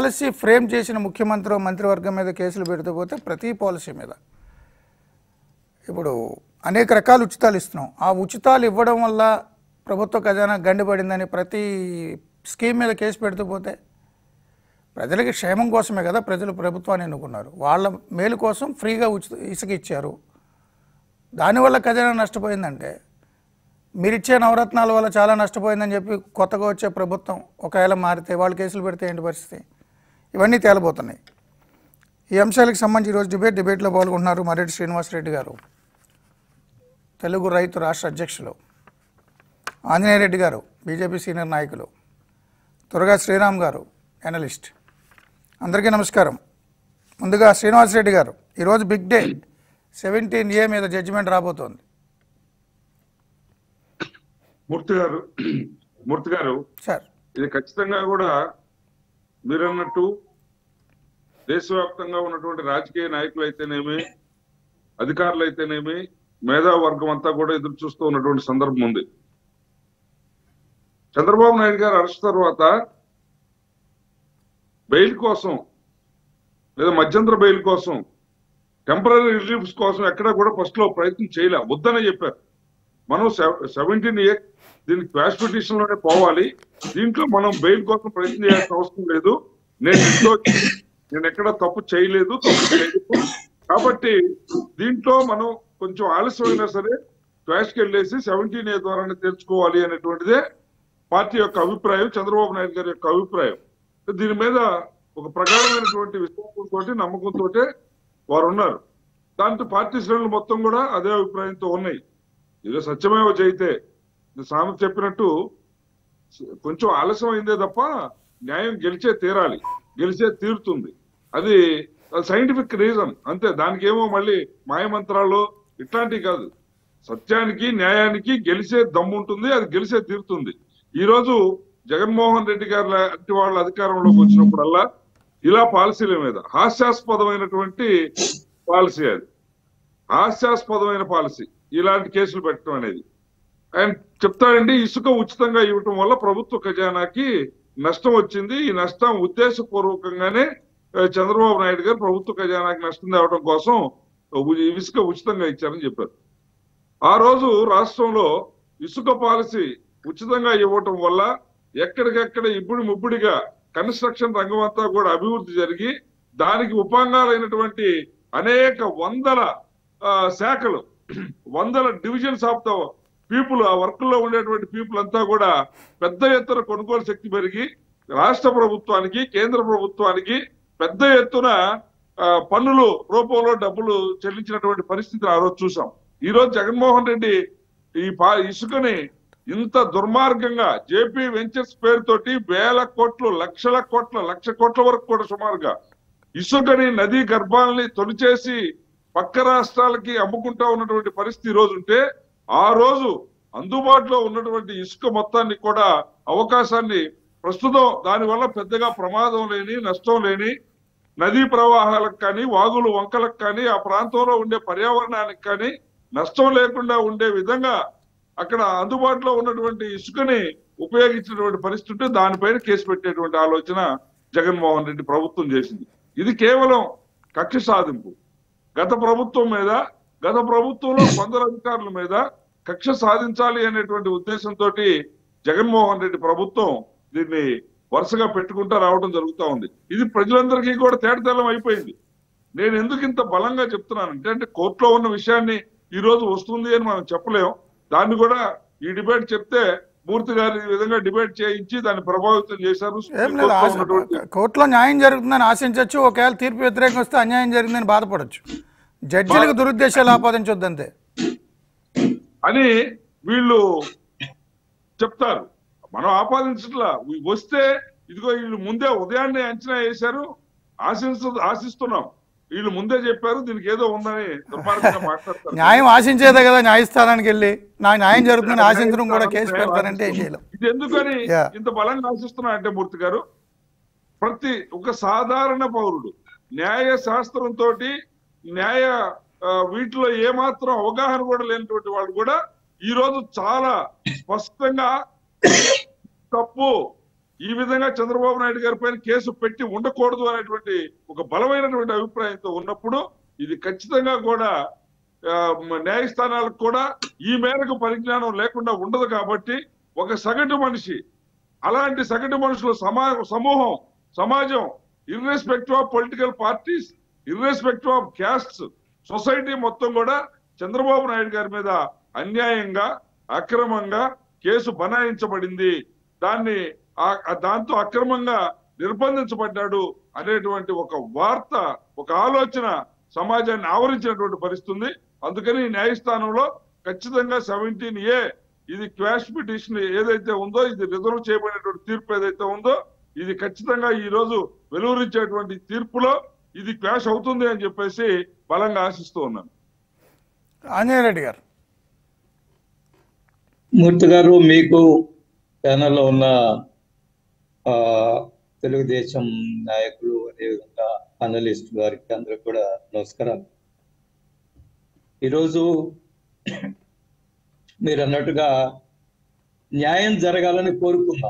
Policy frame చేసిన ముఖ్యమంత్రి మంత్రివర్గం మీద కేసులు పెడుతూ పోతే ప్రతి పాలసీ మీద ఇప్పుడు అనేక రకాల ఉచితాలు ఇస్తున్నాం ఆ ఉచితాలు ఇవ్వడం వల్ల ప్రభుత్వ ఖజానా గండిపడిందని ప్రతి స్కీమ్ మీద కేసు పెడుతూ పోతే ప్రజలకి క్షేమం కోసమే కదా ప్రజలు ప్రభుత్వాన్ని ఎన్నుకున్నారు వాళ్ళ మేలు కోసం ఫ్రీగా ఉచిత ఇసుక ఇచ్చారు దానివల్ల ఖజానా నష్టపోయిందంటే మీరు ఇచ్చే నవరత్నాల వల్ల చాలా నష్టపోయిందని చెప్పి కొత్తగా వచ్చే ప్రభుత్వం ఒకవేళ మారితే వాళ్ళు కేసులు పెడితే ఏంటి పరిస్థితి ఇవన్నీ తేలబోతున్నాయి ఈ అంశాలకు సంబంధించి ఈరోజు డిబేట్ డిబేట్లో పాల్గొంటున్నారు మర్రెడ్డి శ్రీనివాసరెడ్డి గారు తెలుగు రైతు రాష్ట్ర అధ్యక్షులు ఆంజనేయ రెడ్డి గారు బీజేపీ సీనియర్ నాయకులు త్వరగా శ్రీరామ్ గారు ఎనలిస్ట్ అందరికీ నమస్కారం ముందుగా శ్రీనివాసరెడ్డి గారు ఈరోజు బిగ్ డే సెవెంటీన్ ఏ మీద జడ్జిమెంట్ రాబోతోంది మూర్తి గారు మూర్తి గారు సార్ ఇది ఖచ్చితంగా కూడా మీరన్నట్టు దేశవ్యాప్తంగా ఉన్నటువంటి రాజకీయ నాయకులు అయితేనేమి అధికారులు అయితేనేమి మేధావర్గం అంతా కూడా ఎదురు చూస్తూ ఉన్నటువంటి సందర్భం ఉంది చంద్రబాబు నాయుడు గారు అరెస్ట్ తర్వాత బెయిల్ కోసం లేదా మధ్యంతర బెయిల్ కోసం టెంపరీ రిలీఫ్స్ కోసం ఎక్కడా కూడా ఫస్ట్ లో ప్రయత్నం చేయలే వద్దనే చెప్పారు మనం సెవెంటీన్ ఏ దీనికి క్వాష్ పిటిషన్ లోనే పోవాలి దీంట్లో మనం బెయిల్ కోసం ప్రయత్నం చేయాల్సిన అవసరం లేదు నేను ఇంట్లో నేను ఎక్కడ తప్పు చేయలేదు తప్పు చేయలేదు కాబట్టి దీంట్లో మనం కొంచెం ఆలస్యమైనా సరే క్వాష్కి వెళ్ళేసి సెవెంటీన్ ఏ ద్వారానే తెరుచుకోవాలి అనేటువంటిదే పార్టీ యొక్క అభిప్రాయం చంద్రబాబు నాయుడు గారి యొక్క అభిప్రాయం దీని మీద ఒక ప్రగాఢమైనటువంటి విశ్వాసంతో నమ్మకంతో వారు ఉన్నారు దాంతో పార్టీ శ్రేణులు మొత్తం కూడా అదే అభిప్రాయంతో ఉన్నాయి ఇదో సత్యమేవ జయితే సామె చెప్పినట్టు కొంచెం ఆలస్యం అయిందే తప్ప న్యాయం గెలిచే తీరాలి గెలిచే తీరుతుంది అది సైంటిఫిక్ రీజన్ అంతే దానికి ఏమో మళ్ళీ మాయమంత్రాలు ఇట్లాంటివి కాదు సత్యానికి న్యాయానికి గెలిచే దమ్ము ఉంటుంది అది గెలిచే తీరుతుంది ఈ రోజు జగన్మోహన్ రెడ్డి గారి లాంటి వాళ్ళ అధికారంలోకి వచ్చినప్పుడల్లా ఇలా పాలసీల మీద హాస్యాస్పదమైనటువంటి పాలసీ అది హాస్యాస్పదమైన పాలసీ ఇలాంటి కేసులు పెట్టడం అనేది ఆయన చెప్తాడండి ఇసుక ఉచితంగా ఇవ్వటం వల్ల ప్రభుత్వ ఖజానాకి నష్టం వచ్చింది ఈ నష్టం ఉద్దేశపూర్వకంగానే ఆ, చంద్రబాబు నాయుడు గారు ప్రభుత్వ ఖజానాకి నష్టం తేవడం కోసం ఉ- ఇసుక ఉచితంగా ఇచ్చారని చెప్పారు ఆ రోజు రాష్ట్రంలో ఇసుక పాలసీ ఉచితంగా ఇవ్వటం వల్ల ఎక్కడికెక్కడ ఇప్పుడు ముప్పుడిగా కన్స్ట్రక్షన్ రంగం అంతా కూడా అభివృద్ధి జరిగి దానికి ఉపాంగాలైనటువంటి అనేక వందల ఆ, శాఖలు వందల divisions of the people ah work లో ఉండేటువంటి పీపుల్ అంతా కూడా పెద్ద ఎత్తున కొనుగోలు శక్తి పెరిగి రాష్ట్ర ప్రభుత్వానికి కేంద్ర ప్రభుత్వానికి పెద్ద ఎత్తున ఆ, పన్నులు రూపంలో డబ్బులు చెల్లించినటువంటి పరిస్థితిని ఆ రోజు చూసాం ఈ రోజు జగన్మోహన్ రెడ్డి ఈ పా ఇసుకని ఇంత దుర్మార్గంగా జేపీ వెంచర్స్ పేరుతోటి వేల కోట్లు లక్షల కోట్ల లక్ష కోట్ల వరకు కూడా సుమారుగా ఇసుకని నదీ గర్భాలని తొలిచేసి పక్క రాష్ట్రాలకి అమ్ముకుంటా ఉన్నటువంటి పరిస్థితి ఈ రోజు ఉంటే ఆ రోజు అందుబాటులో ఉన్నటువంటి ఇసుక మొత్తాన్ని కూడా అవకాశాన్ని ప్రస్తుతం దానివల్ల పెద్దగా ప్రమాదం లేని నష్టం లేని నదీ ప్రవాహాలకు కానీ వాగులు వంకలకు కానీ ఆ ప్రాంతంలో ఉండే పర్యావరణానికి కానీ నష్టం లేకుండా ఉండే విధంగా అక్కడ అందుబాటులో ఉన్నటువంటి ఇసుకని ఉపయోగించినటువంటి పరిస్థితి ఉంటే దానిపైన కేసు పెట్టేటువంటి ఆలోచన జగన్మోహన్ రెడ్డి ప్రభుత్వం చేసింది ఇది కేవలం కక్ష సాధింపు గత ప్రభుత్వం మీద గత ప్రభుత్వంలో కొందరు అధికారుల మీద కక్ష సాధించాలి అనేటువంటి ఉద్దేశంతో జగన్మోహన్ రెడ్డి ప్రభుత్వం దీన్ని వరుసగా పెట్టుకుంటా రావడం జరుగుతా ఉంది ఇది ప్రజలందరికీ కూడా తేటతెల్లం అయిపోయింది నేను ఎందుకు ఇంత బలంగా చెప్తున్నానంటే అంటే కోర్టులో ఉన్న విషయాన్ని ఈ రోజు వస్తుంది అని మనం చెప్పలేం దాన్ని కూడా ఈ డిబేట్ చెప్తే మూర్తి గారు ఈ విధంగా డిబేట్ చేయించి దాన్ని ప్రభావితం చేశారు ఏం లేదు కోర్టులో ఆశ ఉన్నటువంటి కోర్టులో న్యాయం జరుగుతుందని ఆశించవచ్చు ఒకవేళ తీర్పు వ్యతిరేకంగా వస్తే అన్యాయం జరిగిందని బాధపడవచ్చు జడ్జిలకు దురుద్దేశాలు ఆపాదించొద్దు అంతే అని వీళ్ళు చెప్తారు మనం ఆపాదించట్లా వీ- వస్తే ఇదిగో వీళ్ళు ముందే ఉదయాన్నే అంచనా వేశారు ఆశిస్తు ఆశిస్తున్నాం వీళ్ళు ముందే చెప్పారు దీనికి ఏదో ఉందని దుర్మార్గంగా మాట్లాడతారు న్యాయం ఆశించేదే కదా న్యాయస్థానానికి వెళ్ళి నా న్యాయం జరుగుతుందని ఆశించడం కూడా కేసు పెడతానంటే ఏం చేయలేం ఇది ఎందుకని Yeah. ఇంత బలంగా ఆశిస్తున్నా అంటే మూర్తి గారు ప్రతి ఒక సాధారణ పౌరుడు న్యాయ శాస్త్రంతో న్యాయ ఆ, వీటిలో ఏమాత్రం అవగాహన కూడా లేనటువంటి వాళ్ళు కూడా ఈ రోజు చాలా స్పష్టంగా తప్పు ఈ విధంగా చంద్రబాబు నాయుడు గారి పైన కేసు పెట్టి ఉండకూడదు అనేటువంటి ఒక బలమైనటువంటి అభిప్రాయంతో ఉన్నప్పుడు ఇది ఖచ్చితంగా కూడా ఆ, మ- న్యాయస్థానాలకు కూడా ఈ మేరకు పరిజ్ఞానం లేకుండా ఉండదు కాబట్టి ఒక సగటు మనిషి అలాంటి సగటు మనుషుల సమా సమూహం సమాజం irrespective of political parties irrespective of castes society మొత్తం కూడా చంద్రబాబు నాయుడు గారి మీద అన్యాయంగా అక్రమంగా కేసు బనాయించబడింది దాన్ని ఆ- ఆ దాంతో అక్రమంగా నిర్బంధించబడ్డాడు అనేటువంటి ఒక వార్త ఒక ఆలోచన సమాజాన్ని ఆవరించినటువంటి పరిస్థితి ఉంది అందుకని ఈ న్యాయస్థానంలో ఖచ్చితంగా సెవెంటీన్ ఏ ఇది క్వాష్ పిటిషన్ ఏదైతే ఉందో ఇది రిజర్వ్ చేయబడినటువంటి తీర్పు ఏదైతే ఉందో ఇది ఖచ్చితంగా ఈ రోజు వెలువరించేటువంటి తీర్పులో ఇది క్వాష్ అవుతుంది అని చెప్పేసి బలంగా ఆశిస్తూ ఉన్నాను ఆంజనేయ రెడ్డి గారు మూర్తి గారు మీకు ప్యానల్లో ఉన్న ఆ, తెలుగుదేశం నాయకులు అదేవిధంగా అనలిస్ట్ గారికి అందరూ కూడా నమస్కారం ఈరోజు మీరు అన్నట్టుగా న్యాయం జరగాలని కోరుకున్నాం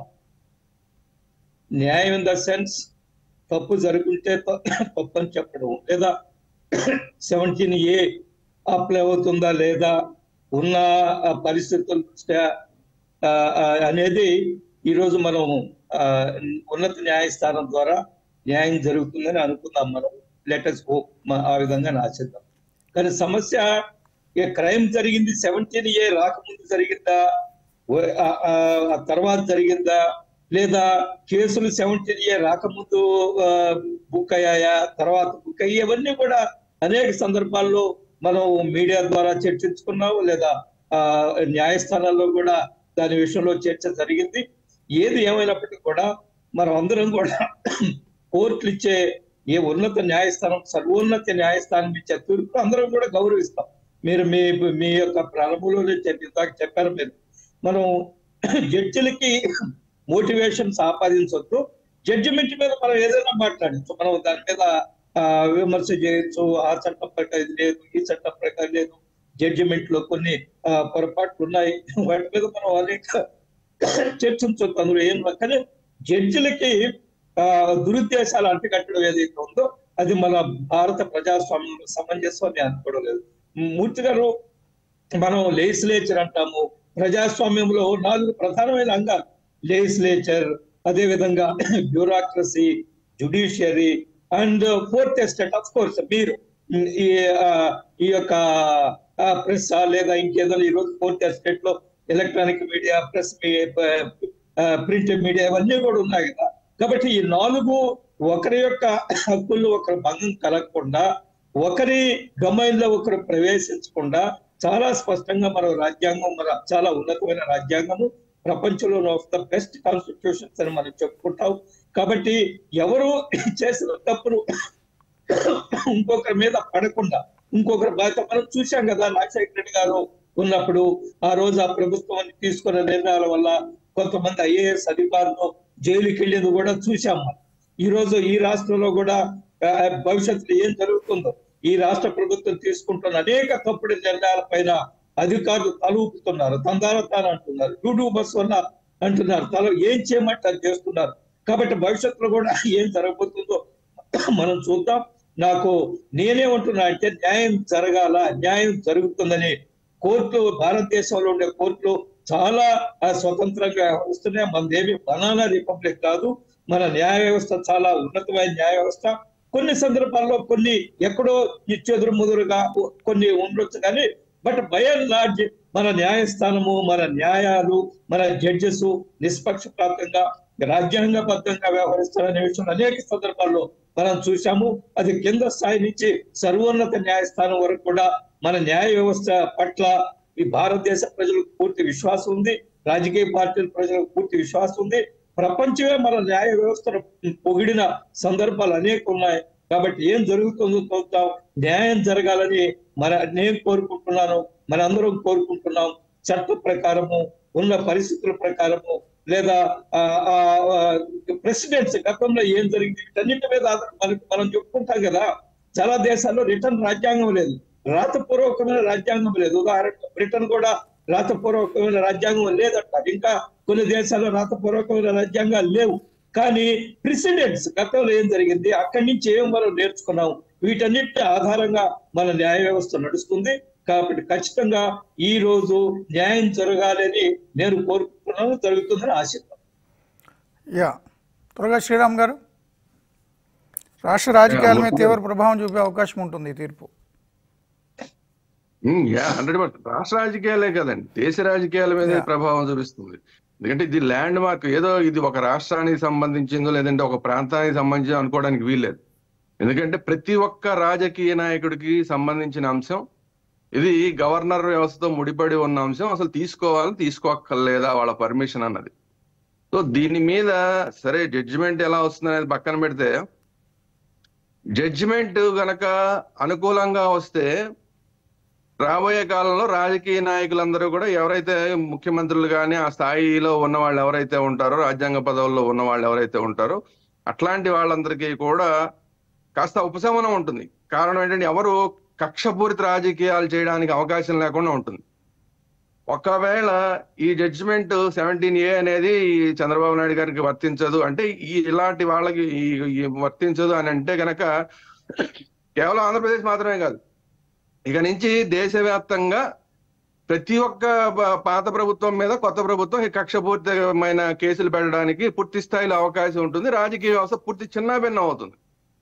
న్యాయం ఇన్ ద సెన్స్ తప్పు జరుగుంటే త- తప్పు అని చెప్పడం లేదా సెవెంటీన్ ఏ అప్లై అవుతుందా లేదా ఉన్న ఆ పరిస్థితుల దృష్ట్యా ఆ, ఆ, అనేది ఈరోజు మనం ఆ, ఉన్నత న్యాయస్థానం ద్వారా న్యాయం జరుగుతుందని అనుకుందాం మనం లెటర్స్ హోప్ ఆ విధంగా ఆశిద్దాం కానీ సమస్య ఇక క్రైమ్ జరిగింది సెవెంటీన్ ఏ రాకముందు జరిగిందా ఓ- ఆ- ఆ- ఆ తర్వాత జరిగిందా లేదా కేసులు సెవెంటీన్ ఏ రాకముందు బుక్ అయ్యాయా తర్వాత బుక్ అయ్యి ఇవన్నీ కూడా అనేక సందర్భాల్లో మనం మీడియా ద్వారా చర్చించుకున్నాం లేదా ఆ న్యాయస్థానాల్లో కూడా దాని విషయంలో చర్చ జరిగింది ఏది ఏమైనప్పటికీ కూడా మనం అందరం కూడా కోర్టులు ఇచ్చే ఏ ఉన్నత న్యాయస్థానం సర్వోన్నత న్యాయస్థానం ఇచ్చే తీర్పు అందరం కూడా గౌరవిస్తాం మీరు మీ మీ యొక్క ప్రారంభంలోనే చెప్పి ఇందాక చెప్పారు మీరు మనం జడ్జిలకి మోటివేషన్స్ ఆపాదించవద్దు జడ్జిమెంట్ మీద మనం ఏదైనా మాట్లాడచ్చు మనం దాని మీద ఆ, విమర్శ చేయొచ్చు ఆ చట్టం ప్రకారం ఇది లేదు ఈ చట్టం ప్రకారం లేదు జడ్జిమెంట్ లో కొన్ని ఆ, పొరపాట్లు ఉన్నాయి వాటి మీద మనం అనేక చర్చించవచ్చు అందులో ఏం లేదు. కానీ జడ్జిలకి ఆ, దురుద్దేశాలు అంటగట్టడం ఏదైతే ఉందో అది మన భారత ప్రజాస్వామ్యం సమంజసం అని అనుకోవడం లేదు మూర్తి గారు మనం లెజిస్లేచర్ అంటాము ప్రజాస్వామ్యంలో నాలుగు ప్రధానమైన అంగాలు లెజిస్లేచర్ అదే విధంగా bureaucracy judiciary and fourth estate of course మీరు ఉమ్, ఈ ఆ, ఈ యొక్క ప్రెస్ లేదా ఇంకేదో ఈ రోజు ఫోర్త్ ఎస్టేట్ లో electronic media press print media ఇవన్నీ కూడా ఉన్నాయి కదా కాబట్టి ఈ నాలుగు ఒకరి యొక్క హక్కులు ఒకరి భంగం కలగకుండా ఒకరి డొమైన్లో ఒకరు ప్రవేశించకుండా చాలా స్పష్టంగా మన రాజ్యాంగం మన చాలా ఉన్నతమైన రాజ్యాంగము ప్రపంచంలో ఆఫ్ ద బెస్ట్ కాన్స్టిట్యూషన్స్ అని మనం చెప్పుకుంటాం కాబట్టి ఎవరు చేసిన తప్పును ఇంకొకరి మీద పడకుండా ఇంకొకరి బాధ్యత మనం చూశాం కదా రాజశేఖర రెడ్డి గారు ఉన్నప్పుడు ఆ రోజు ఆ ప్రభుత్వం తీసుకున్న నిర్ణయాల వల్ల కొంతమంది ఐఏఎస్ అధికారులు జైలుకి వెళ్ళేది కూడా చూశాం మనం ఈ రోజు ఈ రాష్ట్రంలో కూడా ఆ, భవిష్యత్తులో ఏం జరుగుతుందో ఈ రాష్ట్ర ప్రభుత్వం తీసుకుంటున్న అనేక తప్పుడు నిర్ణయాల పైన అధికారులు తల ఊపుతున్నారు తందాల తాను అంటున్నారు యూట్యూబర్స్ వల్ల అంటున్నారు తల ఏం చేయమంటే అది చేస్తున్నారు కాబట్టి భవిష్యత్తులో కూడా ఏం జరగబోతుందో మనం చూద్దాం నాకు నేనేమంటున్నా అంటే న్యాయం జరగాల న్యాయం జరుగుతుందని కోర్టు భారతదేశంలో ఉండే కోర్టులు చాలా ఆ, స్వతంత్రంగా వ్యవహరిస్తున్నాయి మనదేమి బనానా రిపబ్లిక్ కాదు మన న్యాయ వ్యవస్థ చాలా ఉన్నతమైన న్యాయ వ్యవస్థ కొన్ని సందర్భాల్లో కొన్ని ఎక్కడో చెదురు ముదురుగా కొన్ని ఉండొచ్చు కానీ బట్ బై అండ్ లార్జ్ మన న్యాయస్థానము మన న్యాయాలు మన జడ్జెస్ నిష్పక్షపాతంగా రాజ్యాంగబద్ధంగా వ్యవహరిస్తారనే విషయం అనేక సందర్భాల్లో మనం చూశాము అది కింద స్థాయి నుంచి సర్వోన్నత న్యాయస్థానం వరకు కూడా మన న్యాయ వ్యవస్థ పట్ల ఈ భారతదేశ ప్రజలకు పూర్తి విశ్వాసం ఉంది రాజకీయ పార్టీల ప్రజలకు పూర్తి విశ్వాసం ఉంది ప్రపంచమే మన న్యాయ వ్యవస్థను పొగిడిన సందర్భాలు అనేక ఉన్నాయి కాబట్టి ఏం జరుగుతుందో చూద్దాం న్యాయం జరగాలని మన నేను కోరుకుంటున్నాను మన అందరం కోరుకుంటున్నాం చట్ట ప్రకారము ఉన్న పరిస్థితుల ప్రకారము లేదా ప్రెసిడెంట్స్ గతంలో ఏం జరిగింది వీటన్నిటి మీద ఆధార- మనకి మనం చెప్పుకుంటాం కదా చాలా దేశాల్లో రిటర్న్ రాజ్యాంగం లేదు రాతపూర్వకమైన రాజ్యాంగం లేదు ఉదాహరణకు బ్రిటన్ కూడా రాతపూర్వకమైన రాజ్యాంగం లేదంటారు ఇంకా కొన్ని దేశాల్లో రాతపూర్వకమైన రాజ్యాంగాలు లేవు కానీ ప్రెసిడెంట్స్ గతంలో ఏం జరిగింది అక్కడి నుంచి ఏం మనం నేర్చుకున్నాం వీటన్నిటి ఆధారంగా మన న్యాయ వ్యవస్థ నడుస్తుంది కాబట్టి ఖచ్చితంగా ఈ రోజు న్యాయం జరగాలని నేను కోరుకుంటున్నాను జరుగుతుందని ఆశిద్దాం యా త్వరగా శ్రీరామ్ గారు రాష్ట్ర రాజకీయాల మీద తీవ్ర ప్రభావం చూపే అవకాశం ఉంటుంది ఈ తీర్పు యా హండ్రెడ్ పర్సెంట్ రాష్ట్ర రాజకీయాలే కదండి దేశ రాజకీయాల మీద Yeah. ప్రభావం చూపిస్తుంది ఎందుకంటే ఇది ల్యాండ్ మార్క్ ఏదో ఇది ఒక రాష్ట్రానికి సంబంధించిందో లేదంటే ఒక ప్రాంతానికి సంబంధించి అనుకోవడానికి వీల్లేదు ఎందుకంటే ప్రతి ఒక్క రాజకీయ నాయకుడికి సంబంధించిన అంశం ఇది గవర్నర్ వ్యవస్థతో ముడిపడి ఉన్న అంశం అసలు తీసుకోవాలి తీసుకోక్కర్లేదా వాళ్ళ పర్మిషన్ అన్నది సో దీని మీద సరే జడ్జిమెంట్ ఎలా వస్తుంది అనేది పక్కన పెడితే జడ్జిమెంట్ గనక అనుకూలంగా వస్తే రాబోయే కాలంలో రాజకీయ నాయకులందరూ కూడా ఎవరైతే ముఖ్యమంత్రులు కానీ ఆ స్థాయిలో ఉన్న వాళ్ళు ఎవరైతే ఉంటారో రాజ్యాంగ పదవుల్లో ఉన్న వాళ్ళు ఎవరైతే ఉంటారో అట్లాంటి వాళ్ళందరికీ కూడా కాస్త ఉపశమనం ఉంటుంది కారణం ఏంటంటే ఎవరు కక్షపూరిత రాజకీయాలు చేయడానికి అవకాశం లేకుండా ఉంటుంది ఒకవేళ ఈ జడ్జిమెంట్ సెవెంటీన్ ఏ అనేది ఈ చంద్రబాబు నాయుడు గారికి వర్తించదు అంటే ఈ ఇలాంటి వాళ్ళకి ఈ- ఈ వర్తించదు అని అంటే గనక కేవలం ఆంధ్రప్రదేశ్ మాత్రమే కాదు ఇక నుంచి దేశవ్యాప్తంగా ప్రతి ఒక్క ప- పాత ప్రభుత్వం మీద కొత్త ప్రభుత్వం ఈ కక్షపూరితమైన కేసులు పెట్టడానికి పూర్తి స్థాయిలో అవకాశం ఉంటుంది రాజకీయ వ్యవస్థ పూర్తి చిన్నాభిన్నం అవుతుంది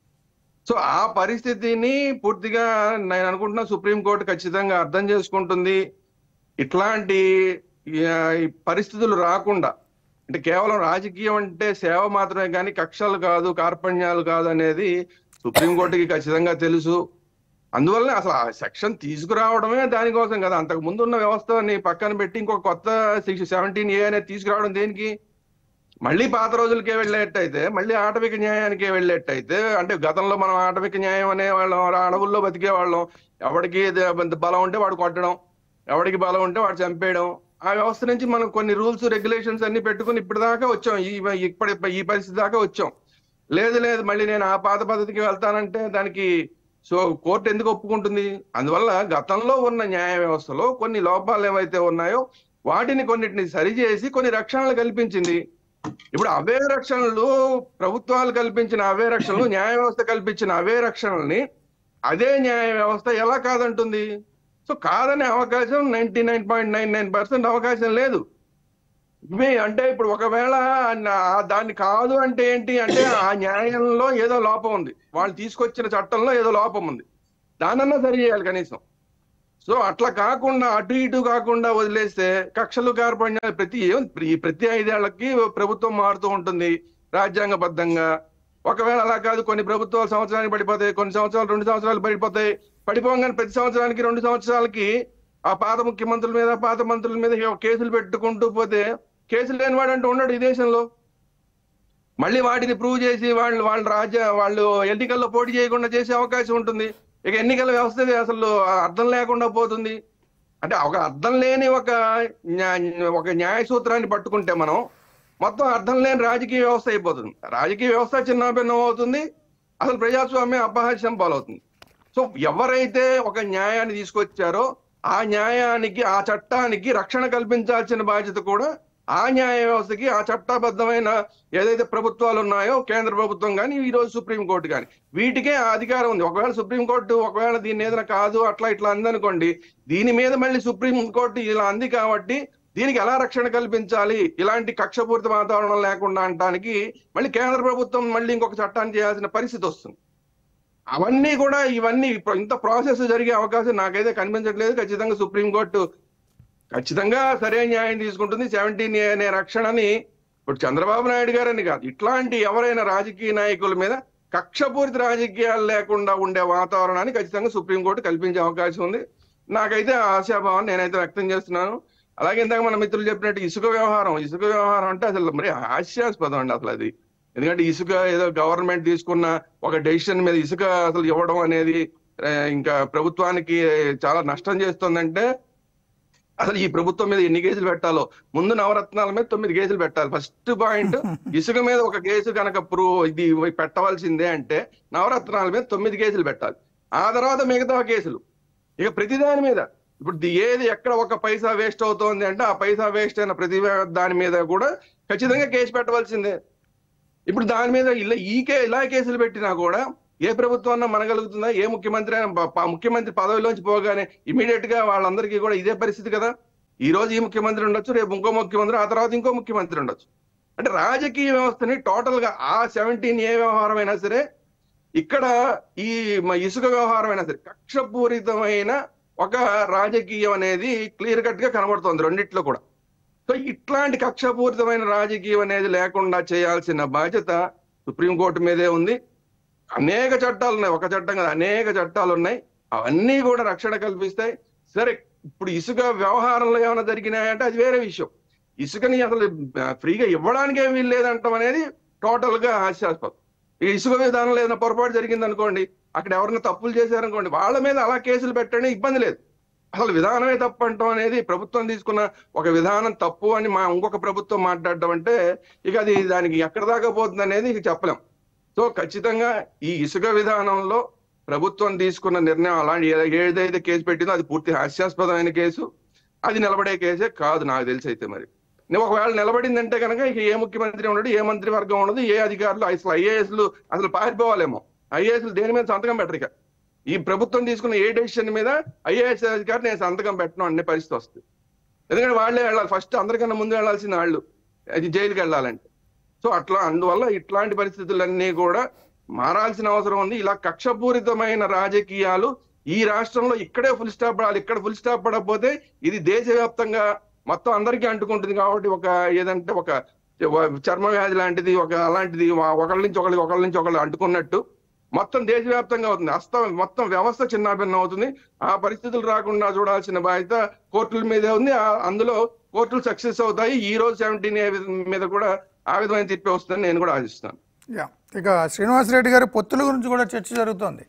సో ఆ పరిస్థితిని పూర్తిగా నేను అనుకుంటున్నా సుప్రీంకోర్టు ఖచ్చితంగా అర్థం చేసుకుంటుంది ఇట్లాంటి ఆ, ఈ పరిస్థితులు రాకుండా అంటే కేవలం రాజకీయం అంటే సేవ మాత్రమే కానీ కక్షలు కాదు కార్పణ్యాలు కాదు అనేది సుప్రీంకోర్టుకి ఖచ్చితంగా తెలుసు అందువల్ల అసలు ఆ సెక్షన్ తీసుకురావడమే దానికోసం కదా అంతకు ముందు ఉన్న వ్యవస్థని పక్కన పెట్టి ఇంకొక కొత్త సిక్స్ సెవెంటీన్ ఏ అనేది తీసుకురావడం దేనికి మళ్ళీ పాత రోజులకే వెళ్ళేట్టయితే మళ్ళీ ఆటవిక న్యాయానికే వెళ్ళేట్టయితే అంటే గతంలో మనం ఆటవిక న్యాయం అనే వాళ్ళం అడవుల్లో బతికే వాళ్ళం ఎవడికి ద- బలం ఉంటే వాడు కొట్టడం ఎవడికి బలం ఉంటే వాడు చంపేయడం ఆ వ్యవస్థ నుంచి మనం కొన్ని రూల్స్ రెగ్యులేషన్స్ అన్ని పెట్టుకుని ఇప్పటిదాకా వచ్చాం ఈ ఇప్పటి ఈ పరిస్థితి దాకా వచ్చాం లేదు లేదు మళ్ళీ నేను ఆ పాత పద్ధతికి వెళ్తానంటే దానికి సో కోర్టు ఎందుకు ఒప్పుకుంటుంది అందువల్ల గతంలో ఉన్న న్యాయ వ్యవస్థలో కొన్ని లోపాలు ఏవైతే ఉన్నాయో వాటిని కొన్నిటిని సరిచేసి కొన్ని రక్షణలు కల్పించింది ఇప్పుడు అవే రక్షణలు ప్రభుత్వాలు కల్పించిన అవే రక్షణలు న్యాయ వ్యవస్థ కల్పించిన అవే రక్షణల్ని అదే న్యాయ వ్యవస్థ ఎలా కాదంటుంది సో కాదనే అవకాశం ninety nine point nine nine percent అవకాశం లేదు ఇవి అంటే ఇప్పుడు ఒకవేళ నా- దాన్ని కాదు అంటే ఏంటి అంటే ఆ న్యాయంలో ఏదో లోపం ఉంది వాళ్ళు తీసుకొచ్చిన చట్టంలో ఏదో లోపం ఉంది దానన్నా సరి చేయాలి కనీసం సో అట్లా కాకుండా అటు ఇటు కాకుండా వదిలేస్తే కక్షలు కార్పణ్యాలు ప్రతి ఈ ప్రతి ఐదేళ్లకి ప్రభుత్వం మారుతూ ఉంటుంది రాజ్యాంగబద్ధంగా ఒకవేళ అలా కాదు కొన్ని ప్రభుత్వాలు సంవత్సరానికి పడిపోతాయి కొన్ని సంవత్సరాలు రెండు సంవత్సరాలు పడిపోతాయి పడిపోగానే ప్రతి సంవత్సరానికి రెండు సంవత్సరాలకి ఆ పాత ముఖ్యమంత్రుల మీద పాత మంత్రుల మీద కేసులు పెట్టుకుంటూ పోతే కేసులు లేని వాడు అంటూ ఉన్నాడు ఈ దేశంలో మళ్ళీ వాటిని ప్రూవ్ చేసి వాళ్ళు వాళ్ళ రాజ్య వాళ్ళు ఎన్నికల్లో పోటీ చేయకుండా చేసే అవకాశం ఉంటుంది ఇక ఎన్నికల వ్యవస్థ అసలు అర్థం లేకుండా పోతుంది అంటే ఒక అర్థం లేని ఒక న్యా- ఒక న్యాయ సూత్రాన్ని పట్టుకుంటే మనం మొత్తం అర్థం లేని రాజకీయ వ్యవస్థ అయిపోతుంది రాజకీయ వ్యవస్థ చిన్నభిన్నం అవుతుంది అసలు ప్రజాస్వామ్యం అపహాస్యం పాలవుతుంది సో ఎవరైతే ఒక న్యాయాన్ని తీసుకొచ్చారో ఆ న్యాయానికి ఆ చట్టానికి రక్షణ కల్పించాల్సిన బాధ్యత కూడా ఆ న్యాయ వ్యవస్థకి ఆ చట్టబద్ధమైన ఏదైతే ప్రభుత్వాలు ఉన్నాయో కేంద్ర ప్రభుత్వం కానీ ఈ రోజు సుప్రీంకోర్టు కానీ వీటికే ఆ అధికారం ఉంది ఒకవేళ సుప్రీంకోర్టు ఒకవేళ దీన్ని ఏదైనా కాదు అట్లా ఇట్లా అందనుకోండి దీని మీద మళ్ళీ సుప్రీంకోర్టు ఇలా అంది కాబట్టి దీనికి ఎలా రక్షణ కల్పించాలి ఇలాంటి కక్షపూరిత వాతావరణం లేకుండా అనడానికి మళ్ళీ కేంద్ర ప్రభుత్వం మళ్ళీ ఇంకొక చట్టాన్ని చేయాల్సిన పరిస్థితి వస్తుంది అవన్నీ కూడా ఇవన్నీ ఇప్పుడు ఇంత ప్రాసెస్ జరిగే అవకాశం నాకైతే కనిపించట్లేదు ఖచ్చితంగా సుప్రీంకోర్టు ఖచ్చితంగా సరైన న్యాయం తీసుకుంటుంది సెవెంటీన్ ఏ అనే రక్షణని ఇప్పుడు చంద్రబాబు నాయుడు గారని కాదు ఇట్లాంటి ఎవరైనా రాజకీయ నాయకుల మీద కక్షపూరిత రాజకీయాలు లేకుండా ఉండే వాతావరణాన్ని ఖచ్చితంగా సుప్రీంకోర్టు కల్పించే అవకాశం ఉంది నాకైతే ఆ ఆశాభావాన్ని నేనైతే వ్యక్తం చేస్తున్నాను అలాగే ఇందాక మన మిత్రులు చెప్పినట్టు ఇసుక వ్యవహారం ఇసుక వ్యవహారం అంటే అసలు మరి హాస్యాస్పదం అండి అసలు అది ఎందుకంటే ఇసుక ఏదో గవర్నమెంట్ తీసుకున్న ఒక డెసిషన్ మీద ఇసుక అసలు ఇవ్వడం అనేది ఆ, ఇంకా ప్రభుత్వానికి చాలా నష్టం చేస్తుందంటే అసలు ఈ ప్రభుత్వం మీద ఎన్ని కేసులు పెట్టాలో ముందు నవరత్నాల మీద తొమ్మిది కేసులు పెట్టాలి ఫస్ట్ పాయింట్ ఇసుక మీద ఒక కేసు కనుక ప్రూవ్ ఇది పెట్టవలసిందే అంటే నవరత్నాల మీద తొమ్మిది కేసులు పెట్టాలి ఆ తర్వాత మిగతా కేసులు ఇక ప్రతిదాని మీద ఇప్పుడు ది- ఏది ఎక్కడ ఒక పైసా వేస్ట్ అవుతోంది అంటే ఆ పైసా వేస్ట్ అయిన ప్రతి దాని మీద కూడా ఖచ్చితంగా కేసు పెట్టవలసిందే ఇప్పుడు దాని మీద ఇలా ఈ కే ఇలా కేసులు పెట్టినా కూడా ఏ ప్రభుత్వం మనగలుగుతుందా ఏ ముఖ్యమంత్రి అయినా ప- ప- ముఖ్యమంత్రి పదవిలోంచి పోగానే ఇమీడియట్ గా వాళ్ళందరికీ కూడా ఇదే పరిస్థితి కదా ఈ రోజు ఈ ముఖ్యమంత్రి ఉండొచ్చు రేపు ఇంకో ముఖ్యమంత్రి ఆ తర్వాత ఇంకో ముఖ్యమంత్రి ఉండొచ్చు అంటే రాజకీయ వ్యవస్థని టోటల్ గా ఆ సెవెంటీన్ ఏ వ్యవహారం అయినా సరే ఇక్కడ ఈ మ- ఇసుక వ్యవహారం అయినా సరే కక్షపూరితమైన ఒక రాజకీయం అనేది క్లియర్ కట్ గా కనబడుతోంది రెండిట్లో కూడా సో ఇట్లాంటి కక్షపూరితమైన రాజకీయం అనేది లేకుండా చేయాల్సిన బాధ్యత సుప్రీంకోర్టు మీదే ఉంది అనేక చట్టాలు ఉన్నాయి ఒక చట్టం కదా అనేక చట్టాలు ఉన్నాయి అవన్నీ కూడా రక్షణ కల్పిస్తాయి సరే ఇప్పుడు ఇసుక వ్యవహారంలో ఏమైనా జరిగినాయంటే అది వేరే విషయం ఇసుకని అసలు ఆ, ఫ్రీగా ఇవ్వడానికి ఏమీ లేదంటాం అనేది టోటల్ గా హాస్యాస్పదం ఈ ఇసుక విధానంలో ఏదైనా పొరపాటు జరిగింది అనుకోండి అక్కడ ఎవరైనా తప్పులు చేశారనుకోండి వాళ్ళ మీద అలా కేసులు పెట్టండి ఇబ్బంది లేదు అసలు విధానమే తప్పు అంటాం అనేది ప్రభుత్వం తీసుకున్న ఒక విధానం తప్పు అని మా ఇంకొక ప్రభుత్వం మాట్లాడడం అంటే ఇక అది దానికి ఎక్కడ దాకా పోతుంది అనేది ఇక చెప్పలేం సో ఖచ్చితంగా ఈ ఇసుక విధానంలో ప్రభుత్వం తీసుకున్న నిర్ణయం అలాంటి ఏ- ఏదైతే కేసు పెట్టిందో అది పూర్తి హాస్యాస్పదమైన కేసు అది నిలబడే కేసే కాదు నాకు తెలిసి అయితే మరి నే- ఒకవేళ నిలబడిందంటే కనుక ఇక ఏ ముఖ్యమంత్రి ఉండడు ఏ మంత్రి వర్గం ఉండదు ఏ అధికారులు అసలు ఐఏఎస్లు అసలు పారిపోవాలేమో ఐఏఎస్లు దేని మీద సంతకం పెట్టరు ఇక ఈ ప్రభుత్వం తీసుకున్న ఏ డెసిషన్ మీద ఐఏఎస్ అధికారి నేను సంతకం పెట్టను అనే పరిస్థితి వస్తుంది ఎందుకంటే వాళ్ళే వెళ్ళాలి ఫస్ట్ అందరికన్నా ముందు వెళ్ళాల్సిన వాళ్ళు అది జైలుకి వెళ్ళాలంటే సో అట్లా అందువల్ల ఇట్లాంటి పరిస్థితులన్నీ కూడా మారాల్సిన అవసరం ఉంది ఇలా కక్షపూరితమైన రాజకీయాలు ఈ రాష్ట్రంలో ఇక్కడే ఫుల్ స్టాప్ పడాలి ఇక్కడ ఫుల్ స్టాప్ పడకపోతే ఇది దేశవ్యాప్తంగా మొత్తం అందరికీ అంటుకుంటుంది కాబట్టి ఒక ఏదంటే ఒక చర్మ వ్యాధి లాంటిది ఒక అలాంటిది ఒకళ్ళ నుంచి ఒకళ్ళకి ఒకళ్ళ నుంచి ఒకళ్ళు అంటుకున్నట్టు మొత్తం దేశవ్యాప్తంగా అవుతుంది అస్త మొత్తం వ్యవస్థ చిన్నాభిన్నం అవుతుంది ఆ పరిస్థితులు రాకుండా చూడాల్సిన బాధ్యత కోర్టుల మీదే ఉంది ఆ- అందులో కోర్టులు సక్సెస్ అవుతాయి ఈ రోజు సెవెంటీన్ మీద కూడా ఆ విధమైన తీర్పు వస్తుందని నేను కూడా ఆశిస్తాను యా ఇక శ్రీనివాసరెడ్డి గారి పొత్తుల గురించి కూడా చర్చ జరుగుతోంది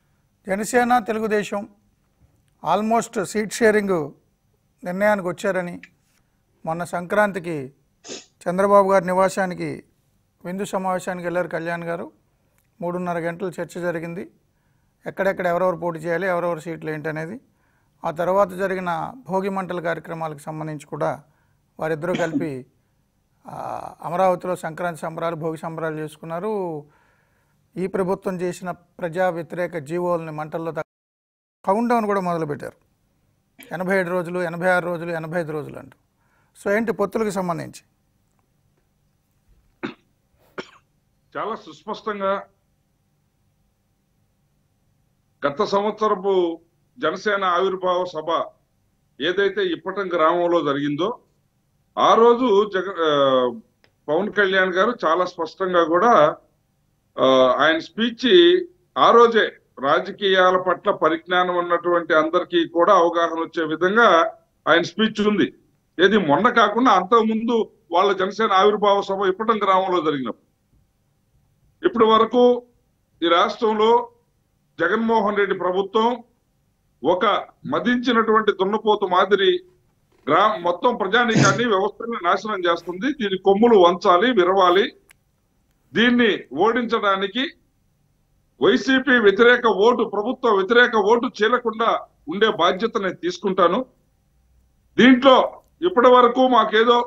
Janasena Telugu Desam almost seat sharing నిర్ణయానికి వచ్చారని మొన్న సంక్రాంతికి చంద్రబాబు గారి నివాసానికి విందు సమావేశానికి వెళ్ళారు కళ్యాణ్ గారు మూడున్నర గంటలు చర్చ జరిగింది ఎక్కడెక్కడ ఎవరెవరు పోటీ చేయాలి ఎవరెవరు సీట్లు ఏంటి అనేది ఆ తర్వాత జరిగిన భోగి మంటల కార్యక్రమాలకు సంబంధించి కూడా వారిద్దరూ కలిపి ఆ, అమరావతిలో సంక్రాంతి సంబరాలు భోగి సంబరాలు చేసుకున్నారు ఈ ప్రభుత్వం చేసిన ప్రజా వ్యతిరేక జీవోల్ని మంటల్లో కౌంట్ డౌన్ కూడా మొదలుపెట్టారు ఎనభై ఏడు రోజులు ఎనభై ఆరు రోజులు ఎనభై ఐదు రోజులు అంటూ సో ఏంటి పొత్తులకు సంబంధించి చాలా సుస్పష్టంగా గత సంవత్సరపు జనసేన ఆవిర్భావ సభ ఏదైతే ఇప్పటం గ్రామంలో జరిగిందో ఆ రోజు జగ ఆ, పవన్ కళ్యాణ్ గారు చాలా స్పష్టంగా కూడా ఆ, ఆయన స్పీచ్ ఆ రోజే రాజకీయాల పట్ల పరిజ్ఞానం ఉన్నటువంటి అందరికీ కూడా అవగాహన వచ్చే విధంగా ఆయన స్పీచ్ ఉంది ఏది మొన్న కాకుండా అంతకు ముందు వాళ్ళ జనసేన ఆవిర్భావ సభ ఇప్పటం గ్రామంలో జరిగినప్పుడు ఇప్పటి వరకు ఈ రాష్ట్రంలో జగన్మోహన్ రెడ్డి ప్రభుత్వం ఒక మదించినటువంటి దున్నపోతు మాదిరి గ్రామ మొత్తం ప్రజానీకాన్ని వ్యవస్థని నాశనం చేస్తుంది దీని కొమ్ములు వంచాలి విరవాలి దీన్ని ఓడించడానికి వైసీపీ వ్యతిరేక ఓటు ప్రభుత్వ వ్యతిరేక ఓటు చీలకుండా ఉండే బాధ్యత నేను తీసుకుంటాను దీంట్లో ఇప్పటి వరకు మాకేదో